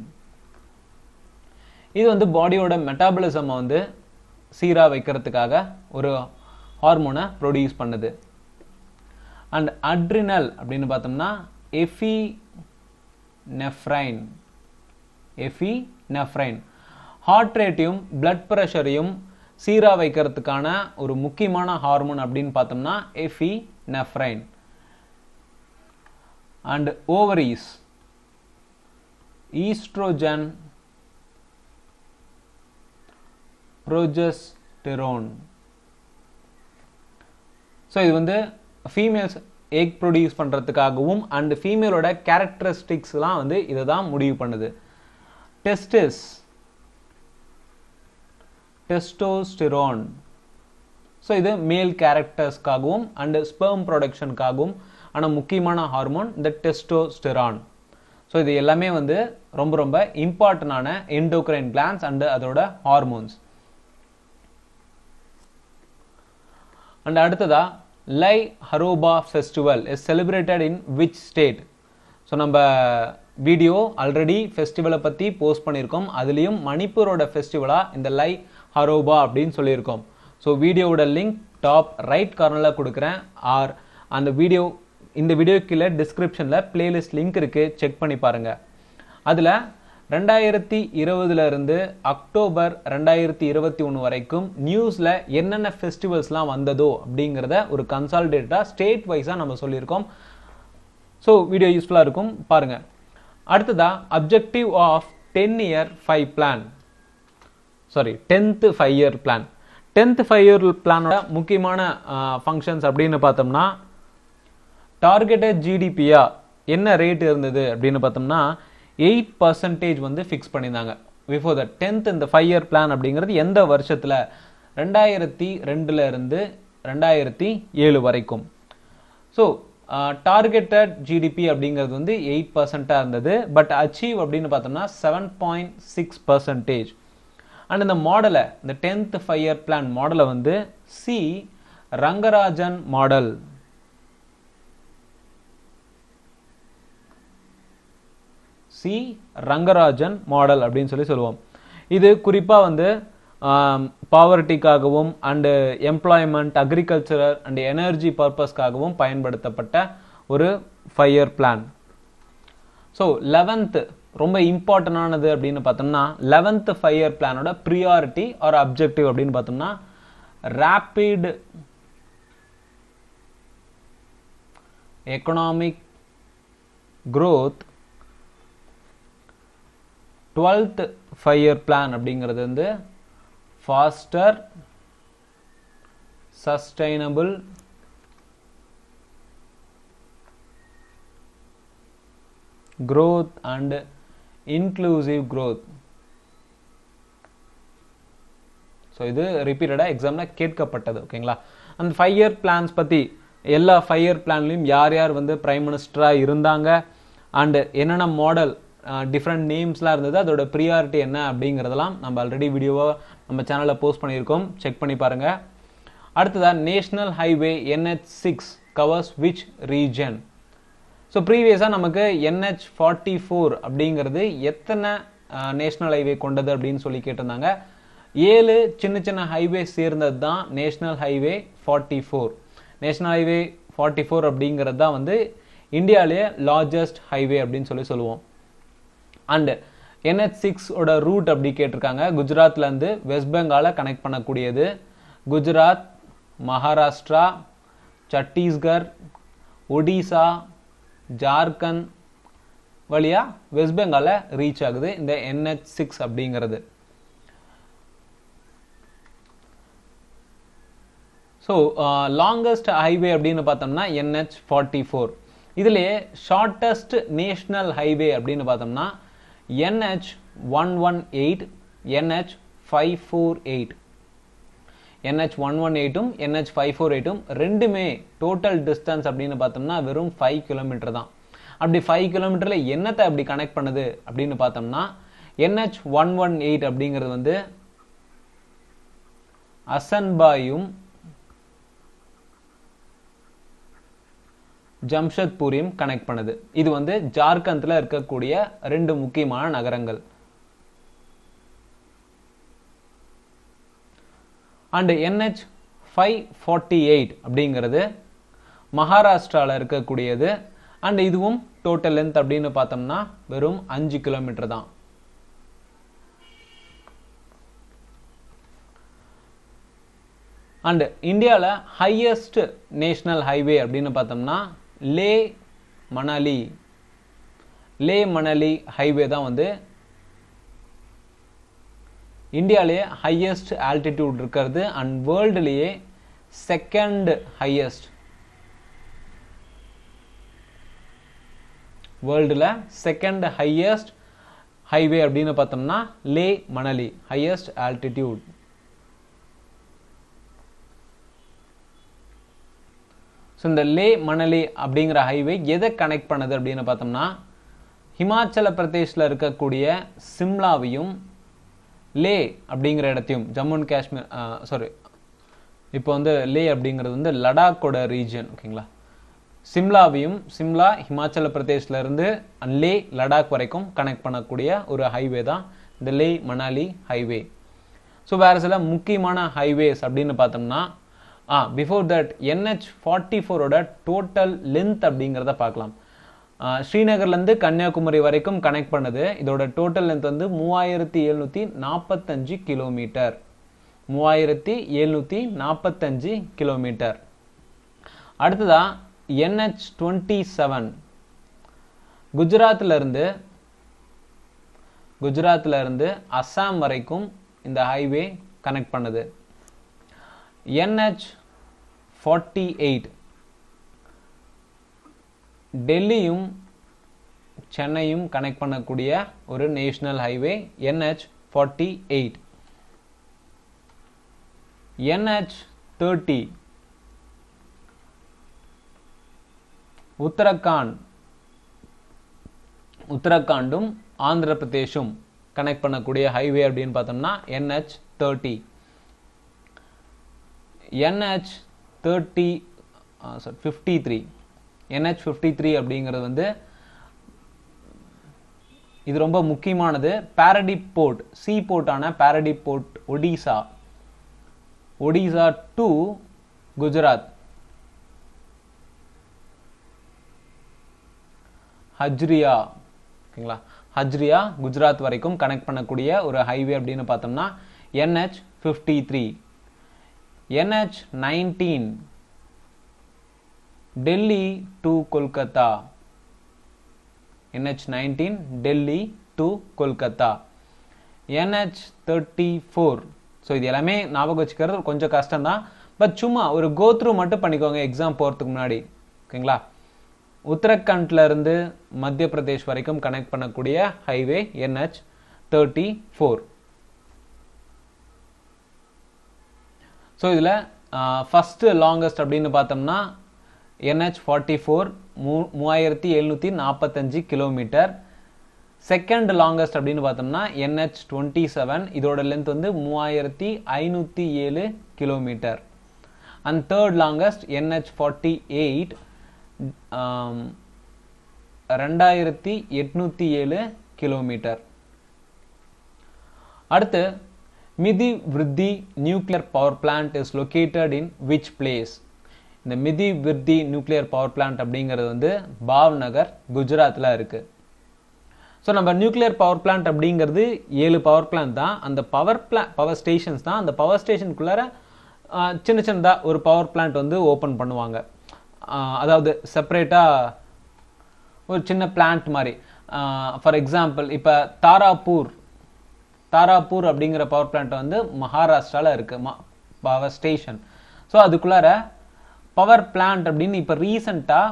இது வந்து பாடியோட மெட்டாபலிசமை வந்து சீராக வைக்கிறதுக்காக ஒரு ஹார்மோனை ப்ரொடியூஸ் பண்ணுது அண்ட் அட்ரினல் அப்படின்னு பார்த்தோம்னா எஃபி நெஃப்ரைன் எஃபி நெஃப்ரைன் ஹார்ட் ரேட்டையும் பிளட் ப்ரெஷரையும் சீராக வைக்கிறதுக்கான ஒரு முக்கியமான ஹார்மோன் அப்படின்னு பார்த்தோம்னா epinephrine and ovaries oestrogen progesterone so இது வந்து ஃபீமேல்ஸ் எக் ப்ரொடியூஸ் பண்ணுறதுக்காகவும் அண்ட் ஃபீமேலோட கேரக்டரிஸ்டிக்ஸ்லாம் வந்து இதை தான் முடிவு பண்ணுது டெஸ்டிஸ் டெஸ்டோஸ்டிரோன் ஸோ இது மேல் கேரக்டர்ஸ்க்காகவும் அண்ட் ஸ்பெர்ம் ப்ரொடக்ஷனுக்காகவும் ஆனால் முக்கியமான ஹார்மோன் இந்த டெஸ்டோஸ்டிரான் ஸோ இது எல்லாமே வந்து ரொம்ப ரொம்ப இம்பார்ட்டண்டான எண்டோக்ரைன் கிளான்ஸ் அண்ட் அதோட ஹார்மோன்ஸ் அண்ட் அடுத்ததா Lai Haraoba festival is celebrated in which state so நம்ம வீடியோ ஆல்ரெடி ஃபெஸ்டிவலை பற்றி போஸ்ட் பண்ணியிருக்கோம் அதுலேயும் மணிப்பூரோட ஃபெஸ்டிவலாக இந்த லை ஹரோபா அப்படின்னு சொல்லியிருக்கோம் ஸோ வீடியோவோட லிங்க் டாப் ரைட் கார்னரில் கொடுக்குறேன் ஆர் அந்த வீடியோ இந்த வீடியோ கீழே டிஸ்கிரிப்ஷனில் பிளேலிஸ்ட் லிங்க் இருக்குது செக் பண்ணி பாருங்கள் அதில் ரெண்டாயிரத்தி இருபதுல இருந்து அக்டோபர் ரெண்டாயிரத்தி இருபத்தி ஒன்று வரைக்கும் நியூஸில் என்னென்ன ஃபெஸ்டிவல்ஸ்லாம் வந்ததோ அப்படிங்கிறத ஒரு கன்சால்டேட்டாக ஸ்டேட் வைஸாக நம்ம சொல்லியிருக்கோம் ஸோ வீடியோ யூஸ்ஃபுல்லாக இருக்கும் பாருங்கள் அடுத்ததா objective of ten year five plan sorry tenth five year plan tenth five year பிளானோட முக்கியமான ஃபங்க்ஷன்ஸ் அப்படின்னு பார்த்தோம்னா டார்கெட்டட் ஜிடிபியா என்ன ரேட் இருந்தது அப்படின்னு பார்த்தோம்னா எயிட் பர்சன்டேஜ் வந்து ஃபிக்ஸ் பண்ணியிருந்தாங்க பிஃபோர் த டென்த் இந்த ஃபைவ் இயர் பிளான் அப்படிங்கிறது எந்த வருஷத்தில் ரெண்டாயிரத்தி ரெண்டுல இருந்து ரெண்டாயிரத்தி ஏழு வரைக்கும் ஸோ டார்கெட்டட் ஜிடிபி அப்படிங்கிறது வந்து எயிட் பர்சண்ட்டாக இருந்தது பட் அச்சீவ் அப்படின்னு பார்த்தோம்னா seven point six percentage and இந்த மாடலை இந்த டென்த் ஃபைவ் இயர் பிளான் மாடலை வந்து C Rangarajan model C Rangarajan model அப்படின்னு சொல்லி சொல்லுவோம் இது குறிப்பாக வந்து பாவர்ட்டிக்காகவும் and employment agricultural and energy பர்பஸ்க்காகவும் பயன்படுத்தப்பட்ட ஒரு five year plan so eleventh ரொம்ப இம்பார்ட்டண்டானது அப்படின்னு பார்த்தோம்னா லெவன்த் ஃபைவ் இயர் பிளானோட ப்ரியாரிட்டி ஆர் அப்ஜெக்டிவ் அப்படின்னு பார்த்தோம்னா rapid economic growth twelfth five year plan அப்படிங்கிறது வந்து faster sustainable growth and inclusive growth so இது ரிப்பீட்டடாக எக்ஸாமில் கேட்கப்பட்டது ஓகேங்களா அந்த ஃபைவ் இயர் பிளான்ஸ் பற்றி எல்லா ஃபைவ் இயர் பிளான்லையும் யார் யார் வந்து பிரைம் மினிஸ்டராக இருந்தாங்க அண்டு என்னென்ன மாடல் டிஃப்ரெண்ட் நேம்ஸ்லாம் இருந்தது அதோட ப்ரியாரிட்டி என்ன அப்படிங்கிறதெல்லாம் நம்ம ஆல்ரெடி வீடியோவாக நம்ம சேனலில் போஸ்ட் பண்ணியிருக்கோம் செக் பண்ணி பாருங்கள் அடுத்ததாக national highway NH six covers which region so ப்ரீவியஸாக நமக்கு என்ஹெச் ஃபார்ட்டி ஃபோர் அப்படிங்கிறது எத்தனை நேஷ்னல் ஹைவே கொண்டது அப்படின்னு சொல்லி கேட்டிருந்தாங்க ஏழு சின்ன சின்ன ஹைவே சேர்ந்தது தான் national highway forty four national highway forty four அப்படிங்கிறது தான் வந்து இந்தியாவிலேயே லார்ஜஸ்ட் ஹைவே அப்படின்னு சொல்லி சொல்லுவோம் அண்டு என்ஹெச் சிக்ஸோட ரூட் அப்படி கேட்டிருக்காங்க குஜராத்லேருந்து வெஸ்ட் பெங்காலை கனெக்ட் பண்ணக்கூடியது குஜராத் மகாராஷ்டிரா சத்தீஸ்கர் ஒடிசா ஜார்க்கண்ட் வழியா வெஸ்ட் பெங்கால ரீச் ஆகுது இந்த என்ஹெச் சிக்ஸ் அப்படிங்கிறது ஸோ லாங்கஸ்ட் ஹைவே அப்படின்னு பார்த்தோம்னா என்ஹெச் ஃபார்ட்டி ஃபோர் இதுலேயே ஷார்ட்டஸ்ட் நேஷ்னல் ஹைவே அப்படின்னு பார்த்தோம்னா NH one one eight NH five four eight NH one one எயிட்டும் என்ஹெச் ஃபைவ் ஃபோர் எயிட்டும் ரெண்டுமே டோட்டல் டிஸ்டன்ஸ் அப்படின்னு பார்த்தோம்னா வெறும் ஃபைவ் கிலோமீட்டர் தான் அப்படி ஃபைவ் கிலோமீட்டரில் என்னத்தை அப்படி கனெக்ட் பண்ணுது அப்படின்னு பார்த்தோம்னா என்ஹெச் ஒன் ஒன் எயிட் அப்படிங்கிறது வந்து அசன்பாயும் ஜம்ஷத்பூரையும் கனெக்ட் பண்ணுது இது வந்து ஜார்க்கண்ட்ல இருக்கக்கூடிய ரெண்டு முக்கியமான நகரங்கள் and NH five forty eight அப்படிங்கிறது மகாராஷ்டிராவில் இருக்கக்கூடியது அண்ட் இதுவும் டோட்டல் லென்த் அப்படின்னு பார்த்தோம்னா வெறும் அஞ்சு கிலோமீட்டர் தான் அண்ட் இந்தியாவில் ஹையஸ்ட் நேஷ்னல் ஹைவே அப்படின்னு பார்த்தோம்னா லே மணாலி லே மணாலி ஹைவே தான் வந்து இந்தியாவிலேயே ஹையஸ்ட் ஆல்டிடியூட் இருக்கிறது அண்ட் வேர்ல்டுலேயே செகண்ட் ஹையஸ்ட் வேர்ல்டில் செகண்ட் ஹையஸ்ட் ஹைவே அப்படின்னு பார்த்தோம்னா Leh Manali highest altitude so இந்த லே மணலி அப்படிங்கிற ஹைவே எதை கனெக்ட் பண்ணுது அப்படின்னு பார்த்தோம்னா ஹிமாச்சல பிரதேஷில் இருக்கக்கூடிய சிம்லாவையும் லே அப்படிங்கிற இடத்தையும் ஜம்மு அண்ட் காஷ்மீர் சாரி இப்போ வந்து லே அப்படிங்கிறது வந்து லடாக்கோட ரீஜன் ஓகேங்களா சிம்லாவையும் சிம்லா ஹிமாச்சல பிரதேஷ்ல இருந்து லே லடாக் வரைக்கும் கனெக்ட் பண்ணக்கூடிய ஒரு ஹைவே தான் இந்த லே மணாலி ஹைவே ஸோ வேறு சில முக்கியமான ஹைவேஸ் அப்படின்னு பார்த்தோம்னா ah before that NH forty ஃபோரோட டோட்டல் லென்த் அப்படிங்கிறத பார்க்கலாம் ஸ்ரீநகர்லேருந்து கன்னியாகுமரி வரைக்கும் கனெக்ட் பண்ணுது இதோட டோட்டல் லென்த் வந்து மூவாயிரத்தி எழுநூற்றி நாற்பத்தஞ்சு கிலோமீட்டர் மூவாயிரத்தி எழுநூற்றி நாற்பத்தஞ்சு கிலோமீட்டர் அடுத்ததா என்ஹெச் டுவெண்ட்டி செவன் குஜராத்ல இருந்து குஜராத்ல இருந்து அஸ்ஸாம் வரைக்கும் இந்த ஹைவே கனெக்ட் பண்ணுது என்ஹெச் ஃபார்ட்டி எயிட் டெல்லியும் சென்னையும் கனெக்ட் பண்ணக்கூடிய ஒரு national highway NH forty eight NH thirty Uttarakhand உத்தரகாண்டும் ஆந்திர பிரதேஷும் கனெக்ட் பண்ணக்கூடிய ஹைவே அப்படின்னு பார்த்தோம்னா NH thirty NH thirty sorry fifty three NH fifty three அப்படிங்கிறது வந்து இது ரொம்ப முக்கியமானது பாரடிப் போர்ட் சி போர்ட்டான பாரடிப் போர்ட் ஒடிசா ஒடிசா டு குஜராத் ஹஜ்ரியா ஓகேங்களா ஹஜ்ரியா குஜராத் வரைக்கும் கனெக்ட் பண்ணக்கூடிய ஒரு ஹைவே அப்படின்னு பார்த்தோம்னா NH fifty three NH nineteen Delhi to Kolkata NH nineteen Delhi to Kolkata NH thirty four so இது எல்லாமே ஞாபகம் வச்சுக்கிறது கொஞ்சம் கஷ்டம் தான் பட் சும்மா ஒரு கோத்ரூ மட்டும் பண்ணிக்கோங்க எக்ஸாம் போகிறதுக்கு முன்னாடி ஓகேங்களா உத்தரகண்ட்ல இருந்து மத்திய பிரதேஷ் வரைக்கும் கனெக்ட் பண்ணக்கூடிய highway NH thirty four so இதில் ஃபஸ்ட்டு லாங்கஸ்ட் அப்படின்னு பார்த்தோம்னா என்ஹெச் ஃபார்ட்டி ஃபோர் மூ மூவாயிரத்தி எழுநூற்றி நாற்பத்தஞ்சு கிலோமீட்டர் செகண்ட் லாங்கஸ்ட் அப்படின்னு பார்த்தோம்னா என்ஹெச் டுவெண்ட்டி செவன் இதோட லென்த் வந்து மூவாயிரத்தி ஐநூற்றி ஏழு kilometre and third longest NH forty eight ரெண்டாயிரத்தி எட்நூற்றி ஏழு கிலோமீட்டர் அடுத்து Mithi Virdi nuclear power plant is located in which place இந்த Mithi Virdi nuclear power plant அப்படிங்கிறது வந்து பாவ்நகர் குஜராத்தில் இருக்கு ஸோ நம்ம நியூக்ளியர் பவர் பிளான்ட் அப்படிங்கிறது ஏழு பவர் பிளான்ட் தான் அந்த பவர் பிளா பவர் ஸ்டேஷன்ஸ் தான் அந்த பவர் ஸ்டேஷனுக்குள்ளார சின்ன சின்னதாக ஒரு பவர் பிளான்ட் வந்து ஓப்பன் பண்ணுவாங்க அதாவது செப்பரேட்டாக ஒரு சின்ன பிளான்ட் மாதிரி ஃபார் எக்ஸாம்பிள் இப்போ தாராப்பூர் தாராப்பூர் அப்படிங்கிற பவர் பிளான்ட் வந்து மகாராஷ்டிராவில் இருக்குது பவர் ஸ்டேஷன் ஸோ அதுக்குள்ளார பவர் பிளான்ட் அப்படின்னு இப்போ ரீசண்டாக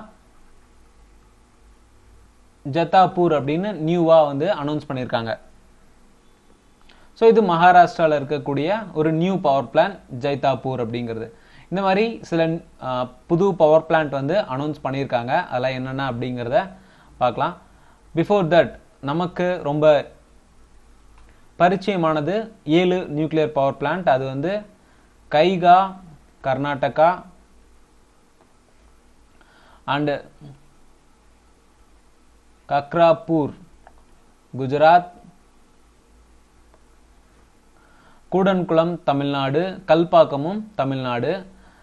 ஜத்தாப்பூர் அப்படின்னு நியூவாக வந்து அனௌன்ஸ் பண்ணியிருக்காங்க ஸோ இது மகாராஷ்டிராவில் இருக்கக்கூடிய ஒரு நியூ பவர் பிளான்ட் ஜைதாப்பூர் அப்படிங்கிறது இந்த மாதிரி சில புது பவர் பிளான்ட் வந்து அனௌன்ஸ் பண்ணியிருக்காங்க அதெல்லாம் என்னென்ன அப்படிங்கிறத பார்க்கலாம் பிஃபோர் தட் நமக்கு ரொம்ப பரிச்சயமானது ஏழு நியூக்ளியர் பவர் பிளான்ட் அது வந்து கைகா கர்நாடகா அண்டு கக்ராப்பூர் குஜராத் கூடன்குளம் தமிழ்நாடு கல்பாக்கமும் Tamil Nadu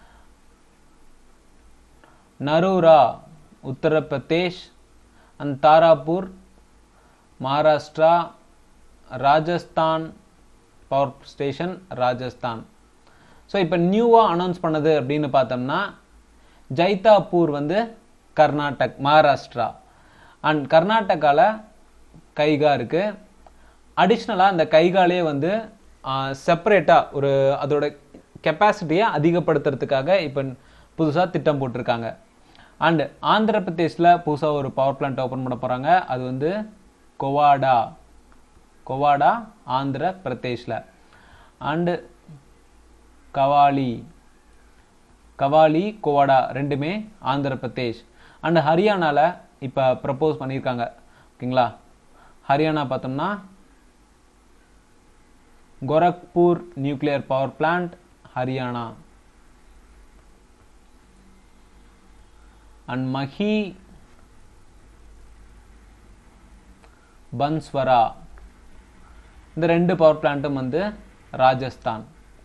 Narora Uttar Pradesh and Tarapur Maharashtra Rajasthan power station Rajasthan so இப்போ நியூவாக அனௌன்ஸ் பண்ணது அப்படின்னு பார்த்தோம்னா ஜைதாப்பூர் வந்து கர்நாடக் மகாராஷ்டிரா அண்ட் கர்நாடகாவில் கைகா இருக்குது அடிஷ்னலாக அந்த கைகாலே வந்து செப்பரேட்டாக ஒரு அதோட கெப்பாசிட்டியை அதிகப்படுத்துறதுக்காக இப்போ புதுசாக திட்டம் போட்டிருக்காங்க அண்டு ஆந்திர பிரதேஷில் புதுசாக ஒரு பவர் பிளான்ட் ஓப்பன் பண்ண போகிறாங்க அது வந்து கொவாடா கொவாடா ஆந்திர பிரதேஷில் அண்டு கவாலி கவாலி கொவாடா ரெண்டுமே ஆந்திர பிரதேஷ் அண்டு ஹரியானாவில் இப்போ ப்ரப்போஸ் பண்ணியிருக்காங்க ஓகேங்களா ஹரியானா பார்த்தோம்னா Gorakhpur nuclear power plant Haryana and Mahi Banswara இந்த ரெண்டு பவர் பிளான்ட்டும் வந்து ராஜஸ்தான்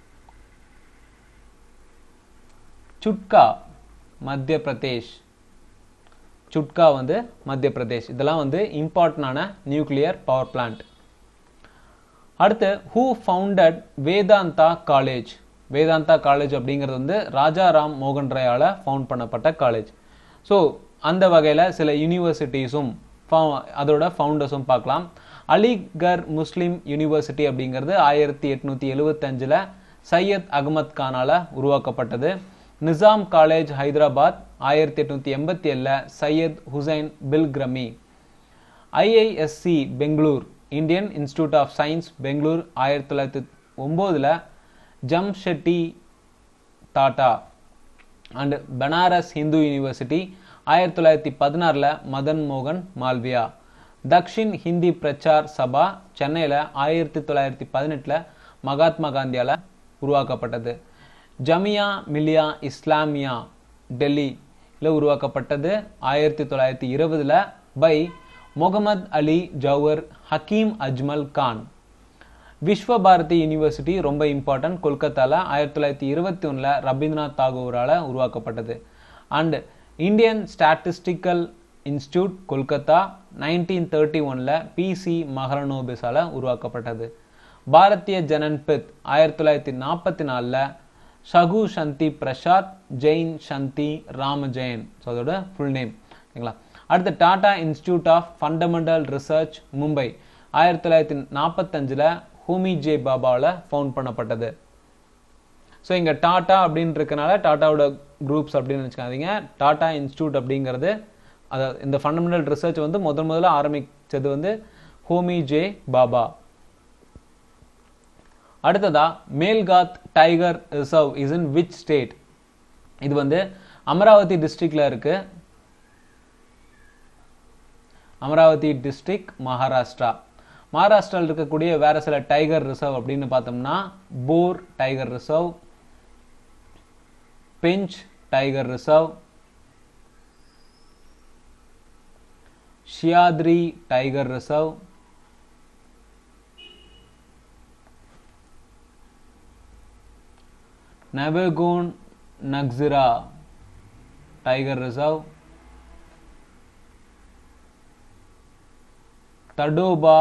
சுட்கா மத்திய பிரதேஷ் சுட்கா வந்து மத்திய பிரதேஷ் இதெல்லாம் வந்து இம்பார்ட்டண்டான நியூக்ளியர் பவர் பிளான்ட் அடுத்து who founded Vedanta college Vedanta college அப்படிங்கிறது வந்து ராஜாராம் மோகன் ராயால் ஃபவுண்ட் பண்ணப்பட்ட காலேஜ் ஸோ அந்த வகையில் சில யூனிவர்சிட்டிஸும் அதோட ஃபவுண்டர்ஸும் பார்க்கலாம் அலிகர் முஸ்லீம் யூனிவர்சிட்டி அப்படிங்கிறது ஆயிரத்தி எட்நூற்றி எழுவத்தஞ்சில் சையத் அகமத் கானால உருவாக்கப்பட்டது நிசாம் காலேஜ் ஹைதராபாத் ஆயிரத்தி எட்நூத்தி எண்பத்தி ஏழுல Syed Hussain Bilgrami IISc Bangalore Indian Institute of Science Bangalore ஆயிரத்தி தொள்ளாயிரத்தி ஒம்போதில் ஜம்ஷெட்டி டாடா அண்ட் பனாரஸ் ஹிந்து யூனிவர்சிட்டி ஆயிரத்தி தொள்ளாயிரத்தி பதினாறில் மதன் மோகன் மால்வியா தக்ஷின் ஹிந்தி பிரச்சார் சபா சென்னையில் ஆயிரத்தி தொள்ளாயிரத்தி பதினெட்டில் மகாத்மா காந்தியால் உருவாக்கப்பட்டது ஜமியா மில்லியா இஸ்லாமியா டெல்லியில் உருவாக்கப்பட்டது ஆயிரத்தி தொள்ளாயிரத்தி இருபதுல பை முகமது அலி ஜவுஹர் ஹக்கீம் அஜ்மல் கான் விஸ்வ பாரதி யூனிவர்சிட்டி ரொம்ப இம்பார்ட்டன்ட் கொல்கத்தால ஆயிரத்தி தொள்ளாயிரத்தி இருபத்தி ஒன்றில் ரவீந்திரநாத் தாகூரால் உருவாக்கப்பட்டது and Indian Statistical Institute Kolkata nineteen thirty ஒனில் பிசி மஹரனோபிஸால் உருவாக்கப்பட்டது பாரதிய ஜனன்பித் ஆயிரத்தி தொள்ளாயிரத்தி நாற்பத்தி நாலில் ஷகு சந்தி பிரசாத் ஜெயின் சந்தி ராமஜெயன் ஸோ அதோட ஃபுல் நேம் ஓகேங்களா அடுத்து Tata Institute of Fundamental Research Mumbai ஆயிரத்தி தொள்ளாயிரத்தி நாற்பத்தஞ்சில் ஹோமி ஜே பாபாவில் ஃபவுண்ட் பண்ணப்பட்டது ஸோ இங்கே டாடா அப்படின்னு இருக்கனால டாட்டாவோட குரூப்ஸ் அப்படின்னு வச்சுக்காதீங்க டாடா இன்ஸ்டியூட் அப்படிங்கிறது அதாவது இந்த ஃபண்டமெண்டல் ரிசர்ச் வந்து முதல் முதல்ல ஆரம்பித்தது வந்து ஹோமி ஜே பாபா அடுத்ததா Melghat tiger reserve is in which state இது வந்து அமராவதி டிஸ்ட்ரிக்ட்ல இருக்கு அமராவதி டிஸ்ட்ரிக்ட் மகாராஷ்டிரா மகாராஷ்டிராவில் இருக்கக்கூடிய வேற சில டைகர் ரிசர்வ் அப்படின்னு பார்த்தோம்னா Bor tiger reserve Pench tiger reserve Sahyadri tiger reserve Navegaon Nagzira tiger reserve Tadoba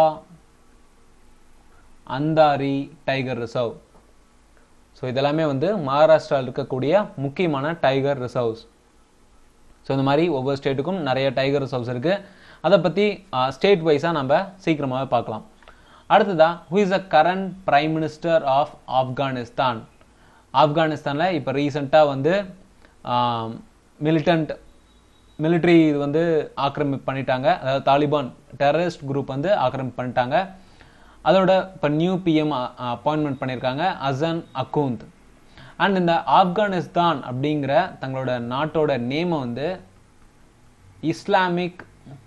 Andhari tiger reserve so இதெல்லாமே வந்து மகாராஷ்டிராவில் இருக்கக்கூடிய முக்கியமான டைகர் ரிசர்வ்ஸ் ஸோ இந்த மாதிரி ஒவ்வொரு ஸ்டேட்டுக்கும் நிறைய டைகர் ரிசர்வ்ஸ் இருக்கு அதை பற்றி ஸ்டேட் வைஸாக நம்ம சீக்கிரமாகவே பார்க்கலாம் அடுத்ததா who is a current prime minister of Afghanistan ஆப்கானிஸ்தானில் இப்போ ரீசெண்டாக வந்து மிலிட்டன்ட் மிலிட்ரி இது வந்து ஆக்கிரமிப்பு பண்ணிட்டாங்க அதாவது தாலிபான் டெரரிஸ்ட் குரூப் வந்து ஆக்கிரமிப்பு பண்ணிட்டாங்க அதோட இப்போ நியூ பிஎம் அப்பாயின்மெண்ட் பண்ணியிருக்காங்க அசன் அக்கூந்த் அண்ட் இந்த ஆப்கானிஸ்தான் அப்படிங்கிற தங்களோட நாட்டோட நேமை வந்து Islamic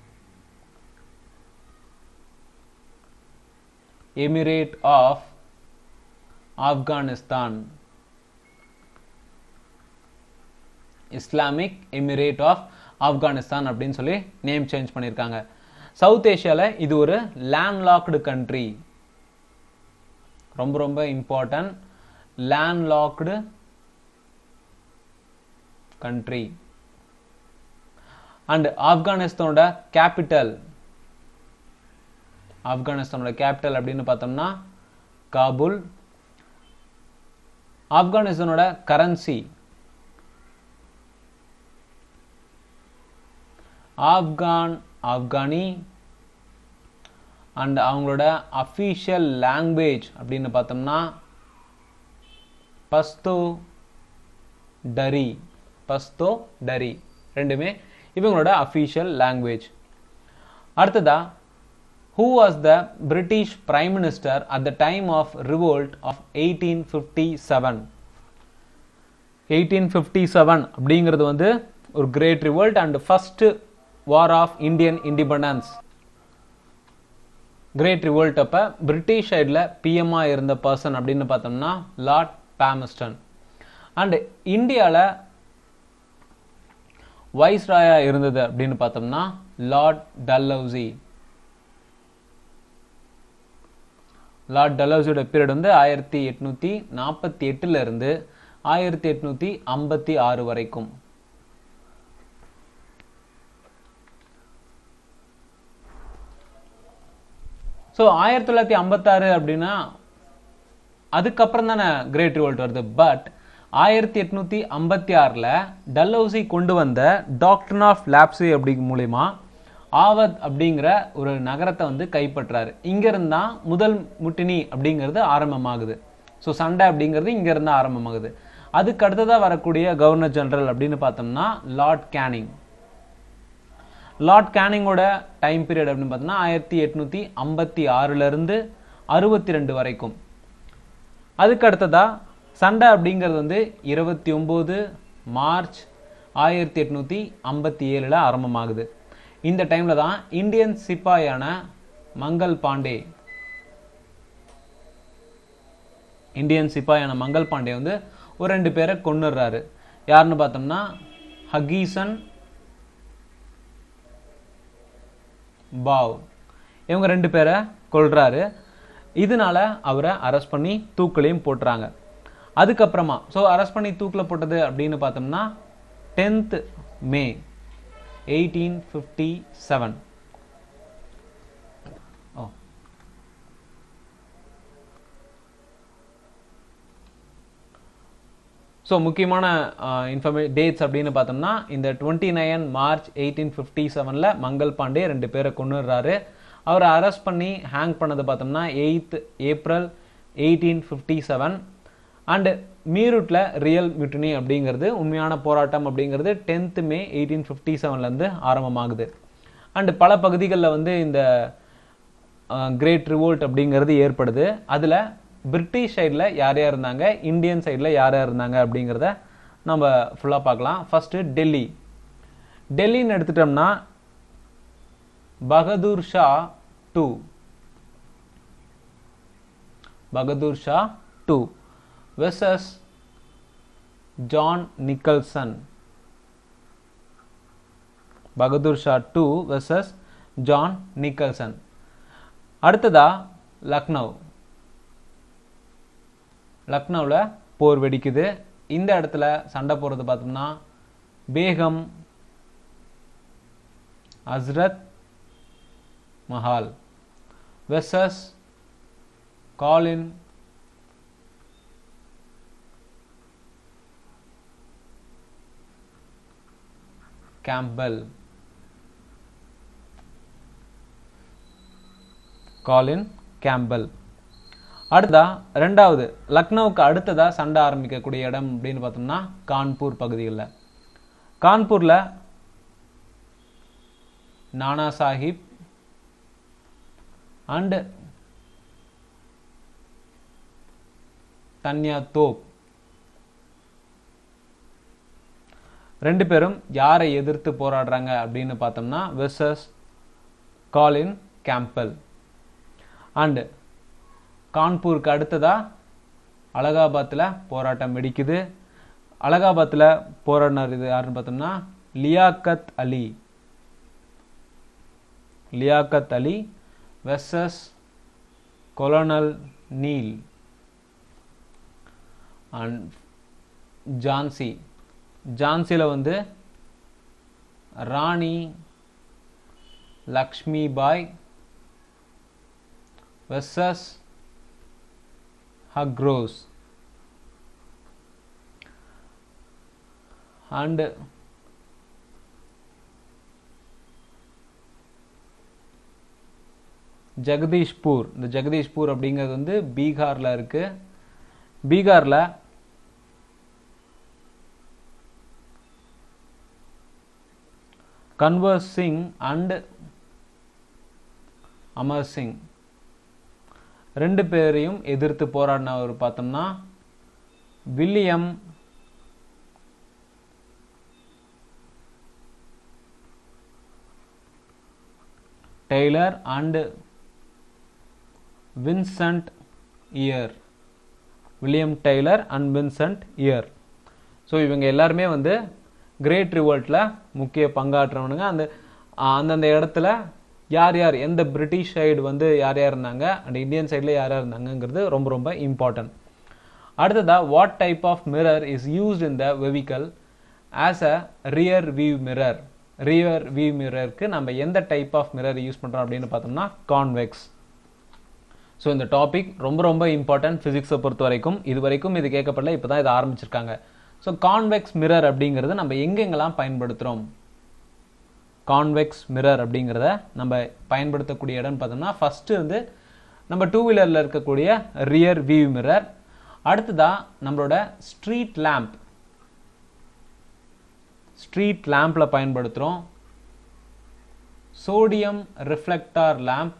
emirate of Afghanistan Islamic emirate of Afghanistan அப்படின்னு சொல்லி நேம் சேஞ்ச் பண்ணியிருக்காங்க சவுத் ஏஷியாவில் இது ஒரு லேண்ட்லாக்டு கண்ட்ரி ரொம்ப ரொம்ப இம்பார்ட்டன்ட் லேண்ட்லாக்டு கண்ட்ரி அண்ட் ஆப்கானிஸ்தானோட கேபிட்டல் ஆப்கானிஸ்தானோட கேபிட்டல் அப்படின்னு பார்த்தோம்னா காபுல் ஆப்கானிஸ்தானோட கரன்சி ஆப்கான் ஆப்கானி அண்ட் அவங்களோட அஃபீஷியல் லாங்குவேஜ் அப்படின்னு பார்த்தோம்னா பஸ்தோ டரி பஸ்தோ டரி ரெண்டுமே இவங்களோட அஃபீஷியல் லாங்குவேஜ் அடுத்ததா who was the British prime minister at the time of revolt of eighteen fifty seven eighteen fifty seven அப்படிங்கிறது வந்து ஒரு great revolt and first war of Indian independence great revolt அப்போ பிரிட்டிஷ் சைடில் பிஎம்மாக இருந்த பர்சன் அப்படின்னு பார்த்தோம்னா லார்ட் பாமஸ்டன் அண்ட் இந்தியாவில் வைஸ்ராயா இருந்தது அப்படின்னு பார்த்தோம்னா லார்ட் டல்லவுசி லார்ட் டல்லவுசியோட பீரியட் வந்து ஆயிரத்தி எட்நூத்தி நாற்பத்தி எட்டுல இருந்து ஆயிரத்தி எட்நூத்தி ஐம்பத்தி ஆறு வரைக்கும் ஸோ ஆயிரத்தி தொள்ளாயிரத்தி ஐம்பத்தாறு அப்படின்னா அதுக்கப்புறம் தானே கிரேட் ரிவோல்ட் வருது பட் ஆயிரத்தி எட்நூத்தி ஐம்பத்தி ஆறில் டல்ஹவுசி கொண்டு வந்த டாக்டர் ஆஃப் லேப்ஸி அப்படி மூலிமா ஆவத் அப்படிங்கிற ஒரு நகரத்தை வந்து கைப்பற்றாரு இங்கிருந்து தான் முதல் முட்டினி அப்படிங்கிறது ஆரம்பமாகுது ஸோ சண்டை அப்படிங்கிறது இங்கேருந்து ஆரம்பமாகுது அதுக்கு அடுத்ததாக வரக்கூடிய கவர்னர் ஜெனரல் அப்படின்னு பார்த்தோம்னா லார்ட் கேனிங் லார்ட் கேனிங்கோட டைம் பீரியட் அப்படின்னு பார்த்தோம்னா ஆயிரத்தி எட்நூற்றி ஐம்பத்தி ஆறுலேருந்து அறுபத்தி ரெண்டு வரைக்கும் அதுக்கு அடுத்ததா சண்டை அப்படிங்கிறது வந்து இருபத்தி ஒம்பது மார்ச் ஆயிரத்தி எட்நூற்றி ஐம்பத்தி ஏழில் ஆரம்பமாகுது இந்த டைமில் தான் இந்தியன் சிப்பாயான மங்கள் பாண்டே இந்தியன் சிப்பாயான மங்கள் பாண்டே வந்து ஒரு ரெண்டு பேரை கொண்டுடுறாரு யாருன்னு பார்த்தோம்னா ஹகீசன் பாவ் இவங்க ரெண்டு பேரை கொல்றாரு இதனால அவரை அரெஸ்ட் பண்ணி தூக்கிலையும் போட்டுறாங்க அதுக்கப்புறமா ஸோ அரெஸ்ட் பண்ணி தூக்கில் போட்டது அப்படின்னு பார்த்தோம்னா tenth May eighteen fifty seven oh so முக்கியமான இன்ஃபர்மே டேட்ஸ் அப்படின்னு பார்த்தோம்னா இந்த twenty nine March eighteen fifty செவனில் மங்கள் பாண்டே ரெண்டு பேரை கொண்டுடுறாரு அவரை அரெஸ்ட் பண்ணி ஹேங் பண்ணது பார்த்தோம்னா eighth April eighteen fifty seven and மீரூட்டில் ரியல் மியூட்டினி அப்படிங்கிறது உண்மையான போராட்டம் அப்படிங்கிறது டென்த் மே எயிட்டீன் ஃபிஃப்டி செவன்லேருந்து ஆரம்பமாகுது அண்டு பல பகுதிகளில் வந்து இந்த கிரேட் ரிவோல்ட் அப்படிங்கிறது ஏற்படுது அதில் பிரிட்டிஷ் சைடில் யார் யார் இருந்தாங்க இந்தியன் சைடில் யார் யார் இருந்தாங்க அப்படிங்கிறத நம்ம ஃபுல்லாக பார்க்கலாம் ஃபஸ்ட்டு டெல்லி டெல்லின்னு எடுத்துட்டோம்னா Bahadur Shah two Bahadur Shah two versus John Nicholson Bahadur Shah two versus John Nicholson அடுத்ததா லக்னோ லக்னோவில் போர் வெடிக்குது இந்த இடத்துல சண்டை போடுறது பார்த்தோம்னா Begum Hazrat Mahal versus Colin Campbell Colin Campbell அடுத்ததா ரெண்டாவது லக்னோவுக்கு அடுத்ததா சண்டை ஆரம்பிக்கக்கூடிய இடம் அப்படின்னு பார்த்தோம்னா கான்பூர் பகுதிகளில் கான்பூரில் நானா சாஹிப் அண்டு தன்யா தோப் ரெண்டு பேரும் யாரை எதிர்த்து போராடுறாங்க அப்படின்னு பார்த்தோம்னா வெர்சஸ் காலின் கேம்பல் அண்டு கான்பூருக்கு அடுத்ததா அலகாபாத்தில் போராட்டம் வெடிக்குது அலகாபாத்தில் போராடினார் இது யாருன்னு பார்த்தோம்னா Liaquat Ali Liaquat Ali versus colonel Neill and Jhansi ஜான்சியில் வந்து Rani Lakshmi Bai versus Hugh Rose and Jagdishpur இந்த ஜெகதீஷ்பூர் அப்படிங்கிறது வந்து பீகாரில் இருக்கு பீகாரில் கன்வர் சிங் அண்ட் அமர் சிங் ரெண்டு பேரையும் எதிர்த்து போராடினவர் பார்த்தோம்னா William Taylor and Vincent Eyre William Taylor and Vincent Eyre so இவங்க எல்லாருமே வந்து கிரேட் ரிவோல்ட்டில் முக்கிய பங்காற்றவனுங்க அந்த அந்தந்த இடத்துல யார் யார் எந்த பிரிட்டிஷ் சைடு வந்து யார் யார் இருந்தாங்க அண்ட் இந்தியன் சைடில் யார் யார் இருந்தாங்கங்கிறது ரொம்ப ரொம்ப இம்பார்ட்டன்ட் அடுத்ததாக what type of mirror is used in the vehicle as a rear view mirror rear view மிரருக்கு நம்ம எந்த டைப் ஆஃப் மிரர் யூஸ் பண்ணுறோம் அப்படின்னு பார்த்தோம்னா கான்வெக்ஸ் ஸோ இந்த டாபிக் ரொம்ப ரொம்ப இம்பார்ட்டன்ட் ஃபிசிக்ஸை பொறுத்த வரைக்கும் இது வரைக்கும் இது கேட்கப்படல இப்போ தான் இதை ஆரம்பிச்சிருக்காங்க ஸோ கான்வெக்ஸ் மிரர் அப்படிங்கிறத நம்ம எங்கெங்கெல்லாம் பயன்படுத்துகிறோம் கான்வெக்ஸ் மிரர் அப்படிங்கிறத நம்ம பயன்படுத்தக்கூடிய இடம்னு பார்த்தோம்னா ஃபஸ்ட்டு வந்து நம்ம டூ வீலரில் இருக்கக்கூடிய ரியர் வியூ மிரர் அடுத்ததா நம்மளோட ஸ்ட்ரீட் லேம்ப் ஸ்ட்ரீட் லேம்ப்ல பயன்படுத்துகிறோம் sodium reflector lamp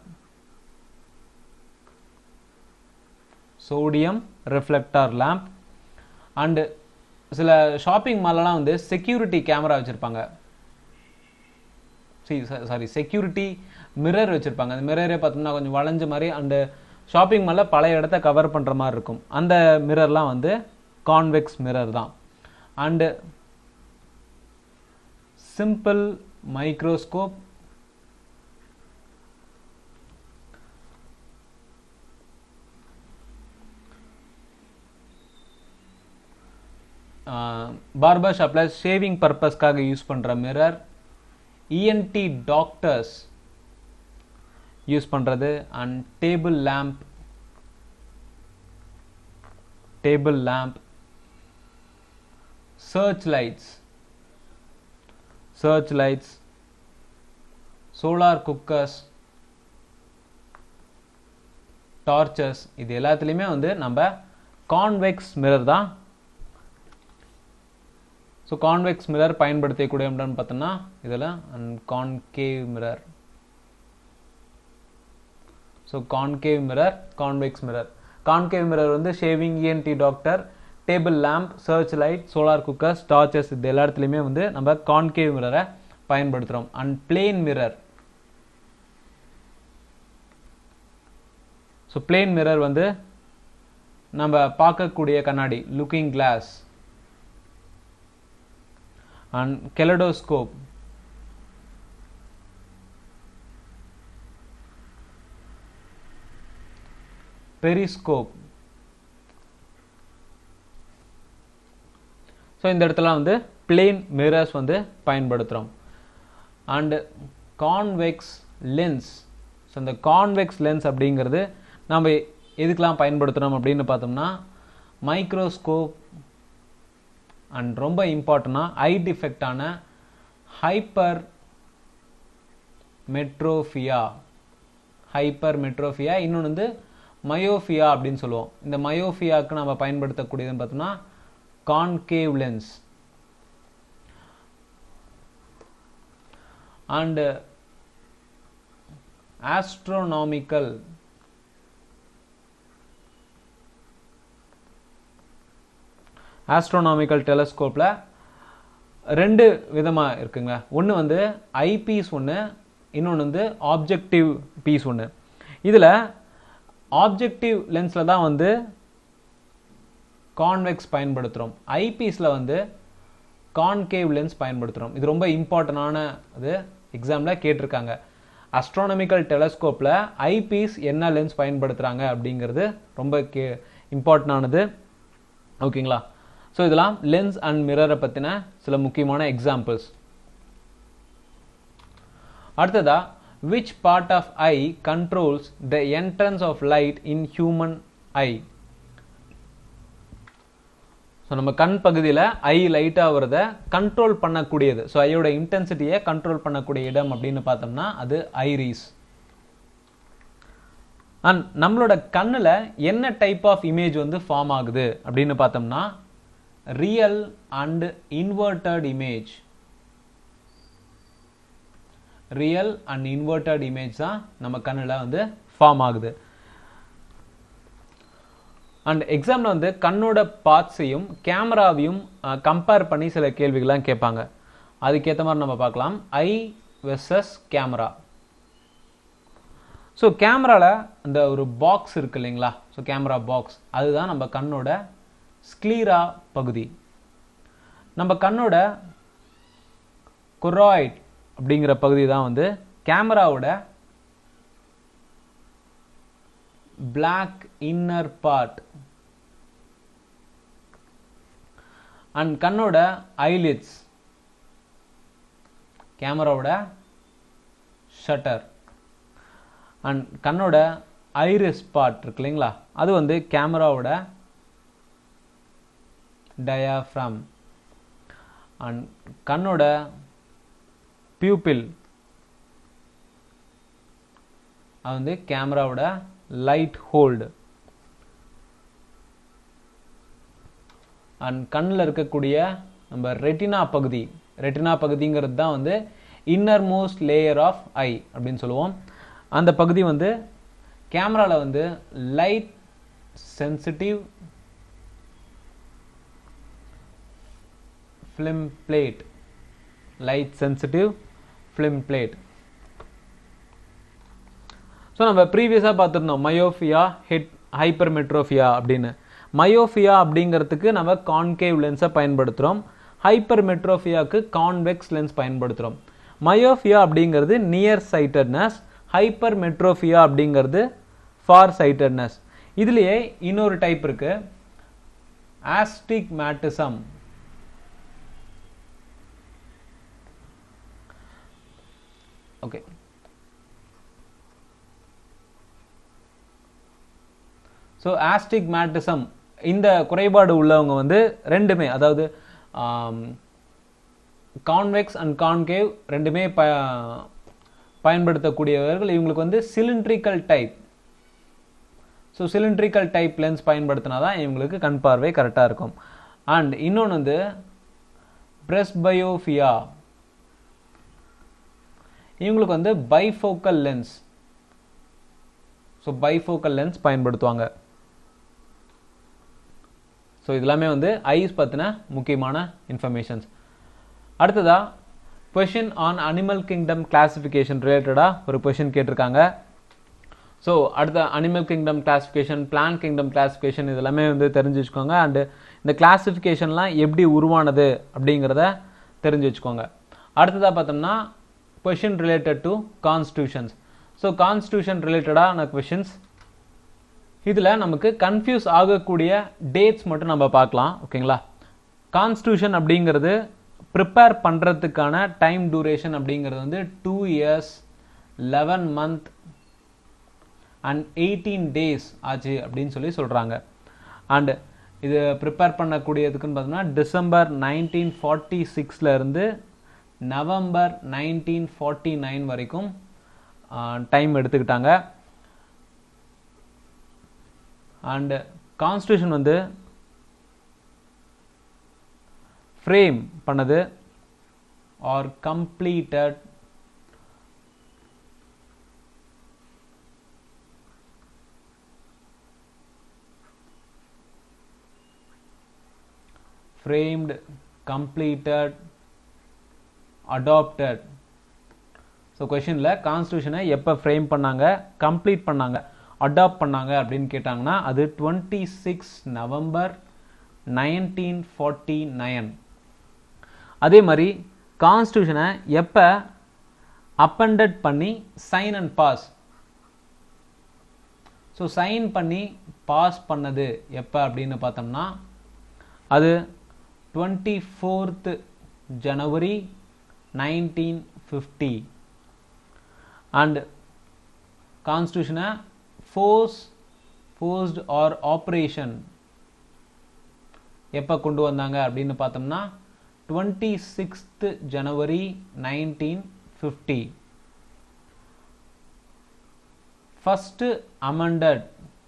sodium reflector lamp and சில ஷாப்பிங் மாலெலாம் வந்து செக்யூரிட்டி கேமரா வச்சுருப்பாங்க சாரி செக்யூரிட்டி மிரர் வச்சுருப்பாங்க அந்த மிரரே பார்த்தோம்னா கொஞ்சம் வளைஞ்ச மாதிரி அண்டு ஷாப்பிங் மாலில் பழைய இடத்த கவர் பண்ணுற மாதிரி இருக்கும் அந்த மிரர்லாம் வந்து கான்வெக்ஸ் மிரர் தான் அண்டு சிம்பிள் மைக்ரோஸ்கோப் பார்பர் ஷாப்பில் ஷேவிங் பர்பஸ்க்காக யூஸ் பண்ணுற மிரர் இஎன்டி டாக்டர்ஸ் யூஸ் பண்ணுறது and table lamp table lamp church lights church lights solar cookers torches இது எல்லாத்துலேயுமே வந்து நம்ம கான்வெக்ஸ் மிரர் தான் ஸோ கான்வெக்ஸ் மிரர் பயன்படுத்தக்கூடிய இடம்னு பார்த்தோம்னா இதில் and concave mirror so concave mirror convex mirror concave mirror வந்து shaving ENT doctor table lamp church light solar cookers torches இது எல்லா இடத்துலையுமே வந்து நம்ம கான்கேவ் மிரரை பயன்படுத்துகிறோம் and plane mirror so plane mirror வந்து நம்ம பார்க்கக்கூடிய கண்ணாடி looking glass and kaleidoscope periscope so இந்த இடத்துல வந்து பிளேன் மிரர்ஸ் வந்து பயன்படுத்துகிறோம் அண்டு கான்வெக்ஸ் லென்ஸ் ஸோ இந்த கான்வெக்ஸ் லென்ஸ் அப்படிங்கிறது நம்ம எதுக்கெலாம் பயன்படுத்துகிறோம் அப்படின்னு பார்த்தோம்னா மைக்ரோஸ்கோப் அண்ட் ரொம்ப இம்பார்ட்டண்டாக ஐ டிஃபெக்டான ஹைப்பர் மெட்ரோஃபியா ஹைப்பர் மெட்ரோஃபியா இன்னொன்று வந்து மயோஃபியா அப்படின்னு சொல்லுவோம் இந்த மயோஃபியாவுக்கு நம்ம பயன்படுத்தக்கூடியதுன்னு பார்த்தோம்னா concave lens and astronomical astronomical டெலஸ்கோப்பில் ரெண்டு விதமாக இருக்குங்க ஒன்று வந்து ஐ பீஸ் ஒன்று இன்னொன்று வந்து ஆப்ஜெக்டிவ் பீஸ் ஒன்று இதில் ஆப்ஜெக்டிவ் லென்ஸில் தான் வந்து கான்வெக்ஸ் பயன்படுத்துகிறோம் ஐபீஸில் வந்து கான்கேவ் லென்ஸ் பயன்படுத்துகிறோம் இது ரொம்ப இம்பார்ட்டண்டான இது எக்ஸாமில் கேட்டிருக்காங்க அஸ்ட்ரானமிக்கல் டெலஸ்கோப்பில் ஐபீஸ் என்ன லென்ஸ் பயன்படுத்துகிறாங்க அப்படிங்கிறது ரொம்ப கே இம்பார்ட்டண்டானது ஓகேங்களா ஸோ இதெல்லாம் லென்ஸ் அண்ட் மிரரை பற்றின சில முக்கியமான எக்ஸாம்பிள்ஸ் அடுத்ததா which part of eye controls the entrance of light in human eye so நம்ம கண் பகுதியில் ஐ லைட்டாக வரத கண்ட்ரோல் பண்ணக்கூடியது ஸோ ஐயோட இன்டென்சிட்டியை கண்ட்ரோல் பண்ணக்கூடிய இடம் அப்படின்னு பார்த்தோம்னா அது ஐரீஸ் அண்ட் நம்மளோட கண்ணில் என்ன டைப் ஆஃப் இமேஜ் வந்து ஃபார்ம் ஆகுது அப்படின்னு பார்த்தோம்னா real and inverted image real and inverted image தான் நம்ம கண்ணில் வந்து ஃபார்ம் ஆகுது அண்ட் எக்ஸாமில் வந்து கண்ணோட பார்ட்ஸையும் கேமராவையும் கம்பேர் பண்ணி சில கேள்விகள்லாம் கேட்பாங்க அதுக்கேற்ற மாதிரி நம்ம பார்க்கலாம் ஐ வெர்சஸ் கேமரா ஸோ கேமராவில் அந்த ஒரு பாக்ஸ் இருக்கு இல்லைங்களா ஸோ கேமரா பாக்ஸ் அதுதான் நம்ம கண்ணோட ஸ்க்ளீரா பகுதி நம்ம கண்ணோட குராய்ட் அப்படிங்கிற பகுதி தான் வந்து கேமராவோட பிளாக் இன்னர் பார்ட் அண்ட் கண்ணோட ஐலிட்ஸ் கேமராவோட ஷட்டர் அண்ட் கண்ணோட ஐரிஸ் பார்ட் இருக்கு இல்லைங்களா அது வந்து கேமராவோட டயாஃப்ரம் அண்ட் கண்ணோட பியூப்பிள் அது வந்து கேமராவோட லைட் ஹோல்டு அண்ட் கண்ணில் இருக்கக்கூடிய நம்ம ரெட்டினா பகுதி ரெட்டினா பகுதிங்கிறது தான் வந்து innermost layer of eye அப்படின்னு சொல்லுவோம் அந்த பகுதி வந்து கேமராவில் வந்து light sensitive film plate light sensitive film plate so நம்ம ப்ரீவியஸாக பார்த்துருந்தோம் மயோஃபியா ஹெட் ஹைப்பர்மெட்ரோஃபியா அப்படின்னு மயோஃபியா அப்படிங்கிறதுக்கு நம்ம கான்கேவ் லென்ஸை பயன்படுத்துகிறோம் ஹைப்பர்மெட்ரோஃபியாவுக்கு கான்வெக்ஸ் லென்ஸ் பயன்படுத்துகிறோம் மயோஃபியா அப்படிங்கிறது நியர் சைட்டட்னஸ் ஹைப்பர்மெட்ரோஃபியா அப்படிங்கிறது ஃபார் சைட்டட்னஸ் இதுலேயே இன்னொரு டைப் இருக்கு ஆஸ்டிக் மேட்டிசம் ஓகே ஸோ ஆஸ்டிக் மேட்டிசம் இந்த குறைபாடு உள்ளவங்க வந்து ரெண்டுமே அதாவது கான்வெக்ஸ் அண்ட் கான்கேவ் ரெண்டுமே ப பயன்படுத்தக்கூடியவர்கள் இவங்களுக்கு வந்து cylindrical type so cylindrical type lens பயன்படுத்தினா தான் இவங்களுக்கு கண் பார்வை கரெக்டாக இருக்கும் அண்ட் இன்னொன்று வந்து பிரஸ்பயோஃபியா இவங்களுக்கு வந்து bifocal lens so bifocal lens பயன்படுத்துவாங்க ஸோ இதெல்லாமே வந்து ஐஸ் பற்றின முக்கியமான இன்ஃபர்மேஷன்ஸ் அடுத்ததா question on animal kingdom classification ரிலேட்டடாக ஒரு கொஷின் கேட்டிருக்காங்க ஸோ அடுத்த animal kingdom classification plant kingdom classification இதெல்லாமே வந்து தெரிஞ்சு வச்சுக்கோங்க அண்டு இந்த கிளாசிஃபிகேஷன்லாம் எப்படி உருவானது அப்படிங்கிறத தெரிஞ்சு வச்சுக்கோங்க அடுத்ததாக பார்த்தோம்னா question related to constitutions so constitution ரிலேட்டடான கொஷின்ஸ் இதில் நமக்கு கன்ஃபியூஸ் ஆகக்கூடிய டேட்ஸ் மட்டும் நம்ம பார்க்கலாம் ஓகேங்களா கான்ஸ்டியூஷன் அப்படிங்கிறது ப்ரிப்பேர் பண்ணுறதுக்கான டைம் டூரேஷன் அப்படிங்கிறது வந்து two years eleven month and eighteen days ஆச்சு அப்படின்னு சொல்லி சொல்கிறாங்க அண்டு இது ப்ரிப்பேர் பண்ணக்கூடியதுக்குன்னு பார்த்தோம்னா டிசம்பர் நைன்டீன் ஃபார்ட்டி சிக்ஸ்லேருந்து நவம்பர் நைன்டீன் ஃபார்ட்டி நைன் வரைக்கும் டைம் எடுத்துக்கிட்டாங்க அண்ட் கான்ஸ்டியூஷன் வந்து ஃப்ரேம் பண்ணது or completed framed completed adopted so கொஷினில் கான்ஸ்டியூஷனை எப்போ ஃப்ரேம் பண்ணாங்க கம்ப்ளீட் பண்ணாங்க அடாப்ட் பண்ணாங்க அப்படின்னு கேட்டாங்கன்னா அது twenty six November nineteen forty nine அதே மாதிரி கான்ஸ்டியூஷனை எப்போ அப்பண்டட் பண்ணி sign and pass so sign பண்ணி பாஸ் பண்ணது எப்போ அப்படின்னு பார்த்தோம்னா அது twenty fourth January nineteen fifty and கான்ஸ்டியூஷனை ஃபோர்ஸ் ஃபோர்ஸ்ட் ஆர் ஆப்ரேஷன் எப்போ கொண்டு வந்தாங்க அப்படின்னு பார்த்தோம்னா twenty sixth January nineteen fifty first amended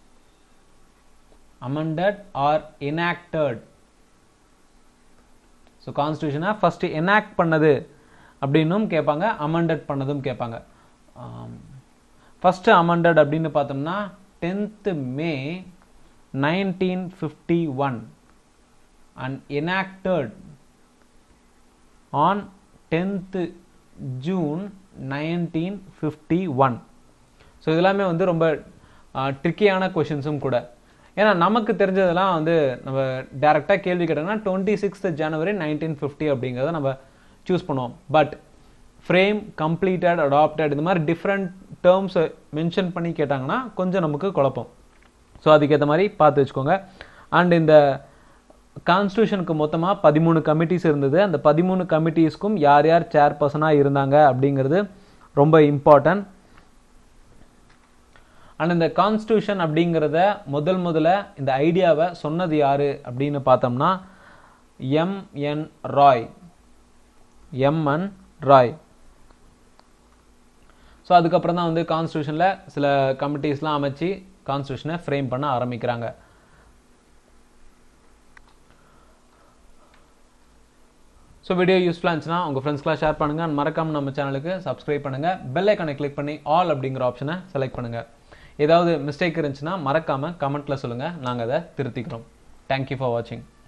amended or enacted so கான்ஸ்டியூஷனை ஃபஸ்ட்டு எனாக்ட் பண்ணது அப்படின்னும் கேட்பாங்க அமெண்டட் பண்ணதும் கேட்பாங்க ஃபஸ்ட்டு அமெண்டட் அப்படின்னு பார்த்தோம்னா tenth May nineteen fifty one and enacted on tenth June nineteen fifty one so இதெல்லாமே வந்து ரொம்ப ட்ரிக்கியான கொஷின்ஸும் கூட ஏன்னா நமக்கு தெரிஞ்சதெல்லாம் வந்து நம்ம டேரெக்டாக கேள்வி கேட்டோம்னா twenty sixth January nineteen fifty அப்படிங்கிறத நம்ம சூஸ் பண்ணுவோம் பட் ஃப்ரேம் கம்ப்ளீட்டட் அடாப்டட் இந்த மாதிரி டிஃப்ரெண்ட் டேர்ம்ஸை மென்ஷன் பண்ணி கேட்டாங்கன்னா கொஞ்சம் நமக்கு குழப்பம் ஸோ அதுக்கேற்ற மாதிரி பார்த்து வச்சுக்கோங்க அண்ட் இந்த கான்ஸ்டியூஷனுக்கு மொத்தமாக பதிமூணு கமிட்டிஸ் இருந்தது அந்த பதிமூணு கமிட்டிஸ்க்கும் யார் யார் சேர்பர்சனாக இருந்தாங்க அப்படிங்கிறது ரொம்ப இம்பார்ட்டன்ட் அண்ட் இந்த கான்ஸ்டியூஷன் அப்படிங்கிறத முதல் முதல்ல இந்த ஐடியாவை சொன்னது யாரு அப்படின்னு பார்த்தோம்னா M N Roy M N Roy so அதுக்கப்புறம் தான் வந்து கான்ஸ்டியூஷனில் சில கமிட்டிஸ்லாம் அமைச்சு கான்ஸ்டியூஷனை ஃப்ரேம் பண்ண ஆரம்பிக்கிறாங்க ஸோ வீடியோ யூஸ்ஃபுல்லாக இருந்துச்சுன்னா உங்கள் ஃப்ரெண்ட்ஸ்க்குலாம் ஷேர் பண்ணுங்கள் அண்ட் மறக்காம நம்ம சேனலுக்கு சப்ஸ்கிரைப் பண்ணுங்கள் பெல் ஐக்கானை கிளிக் பண்ணி ஆல் அப்படிங்கிற ஆப்ஷனை செலக்ட் பண்ணுங்கள் ஏதாவது மிஸ்டேக் இருந்துச்சுன்னா மறக்காமல் கமெண்ட்டில் சொல்லுங்கள் நாங்கள் அதை திருத்திக்கிறோம் தேங்க்யூ ஃபார் வாட்சிங்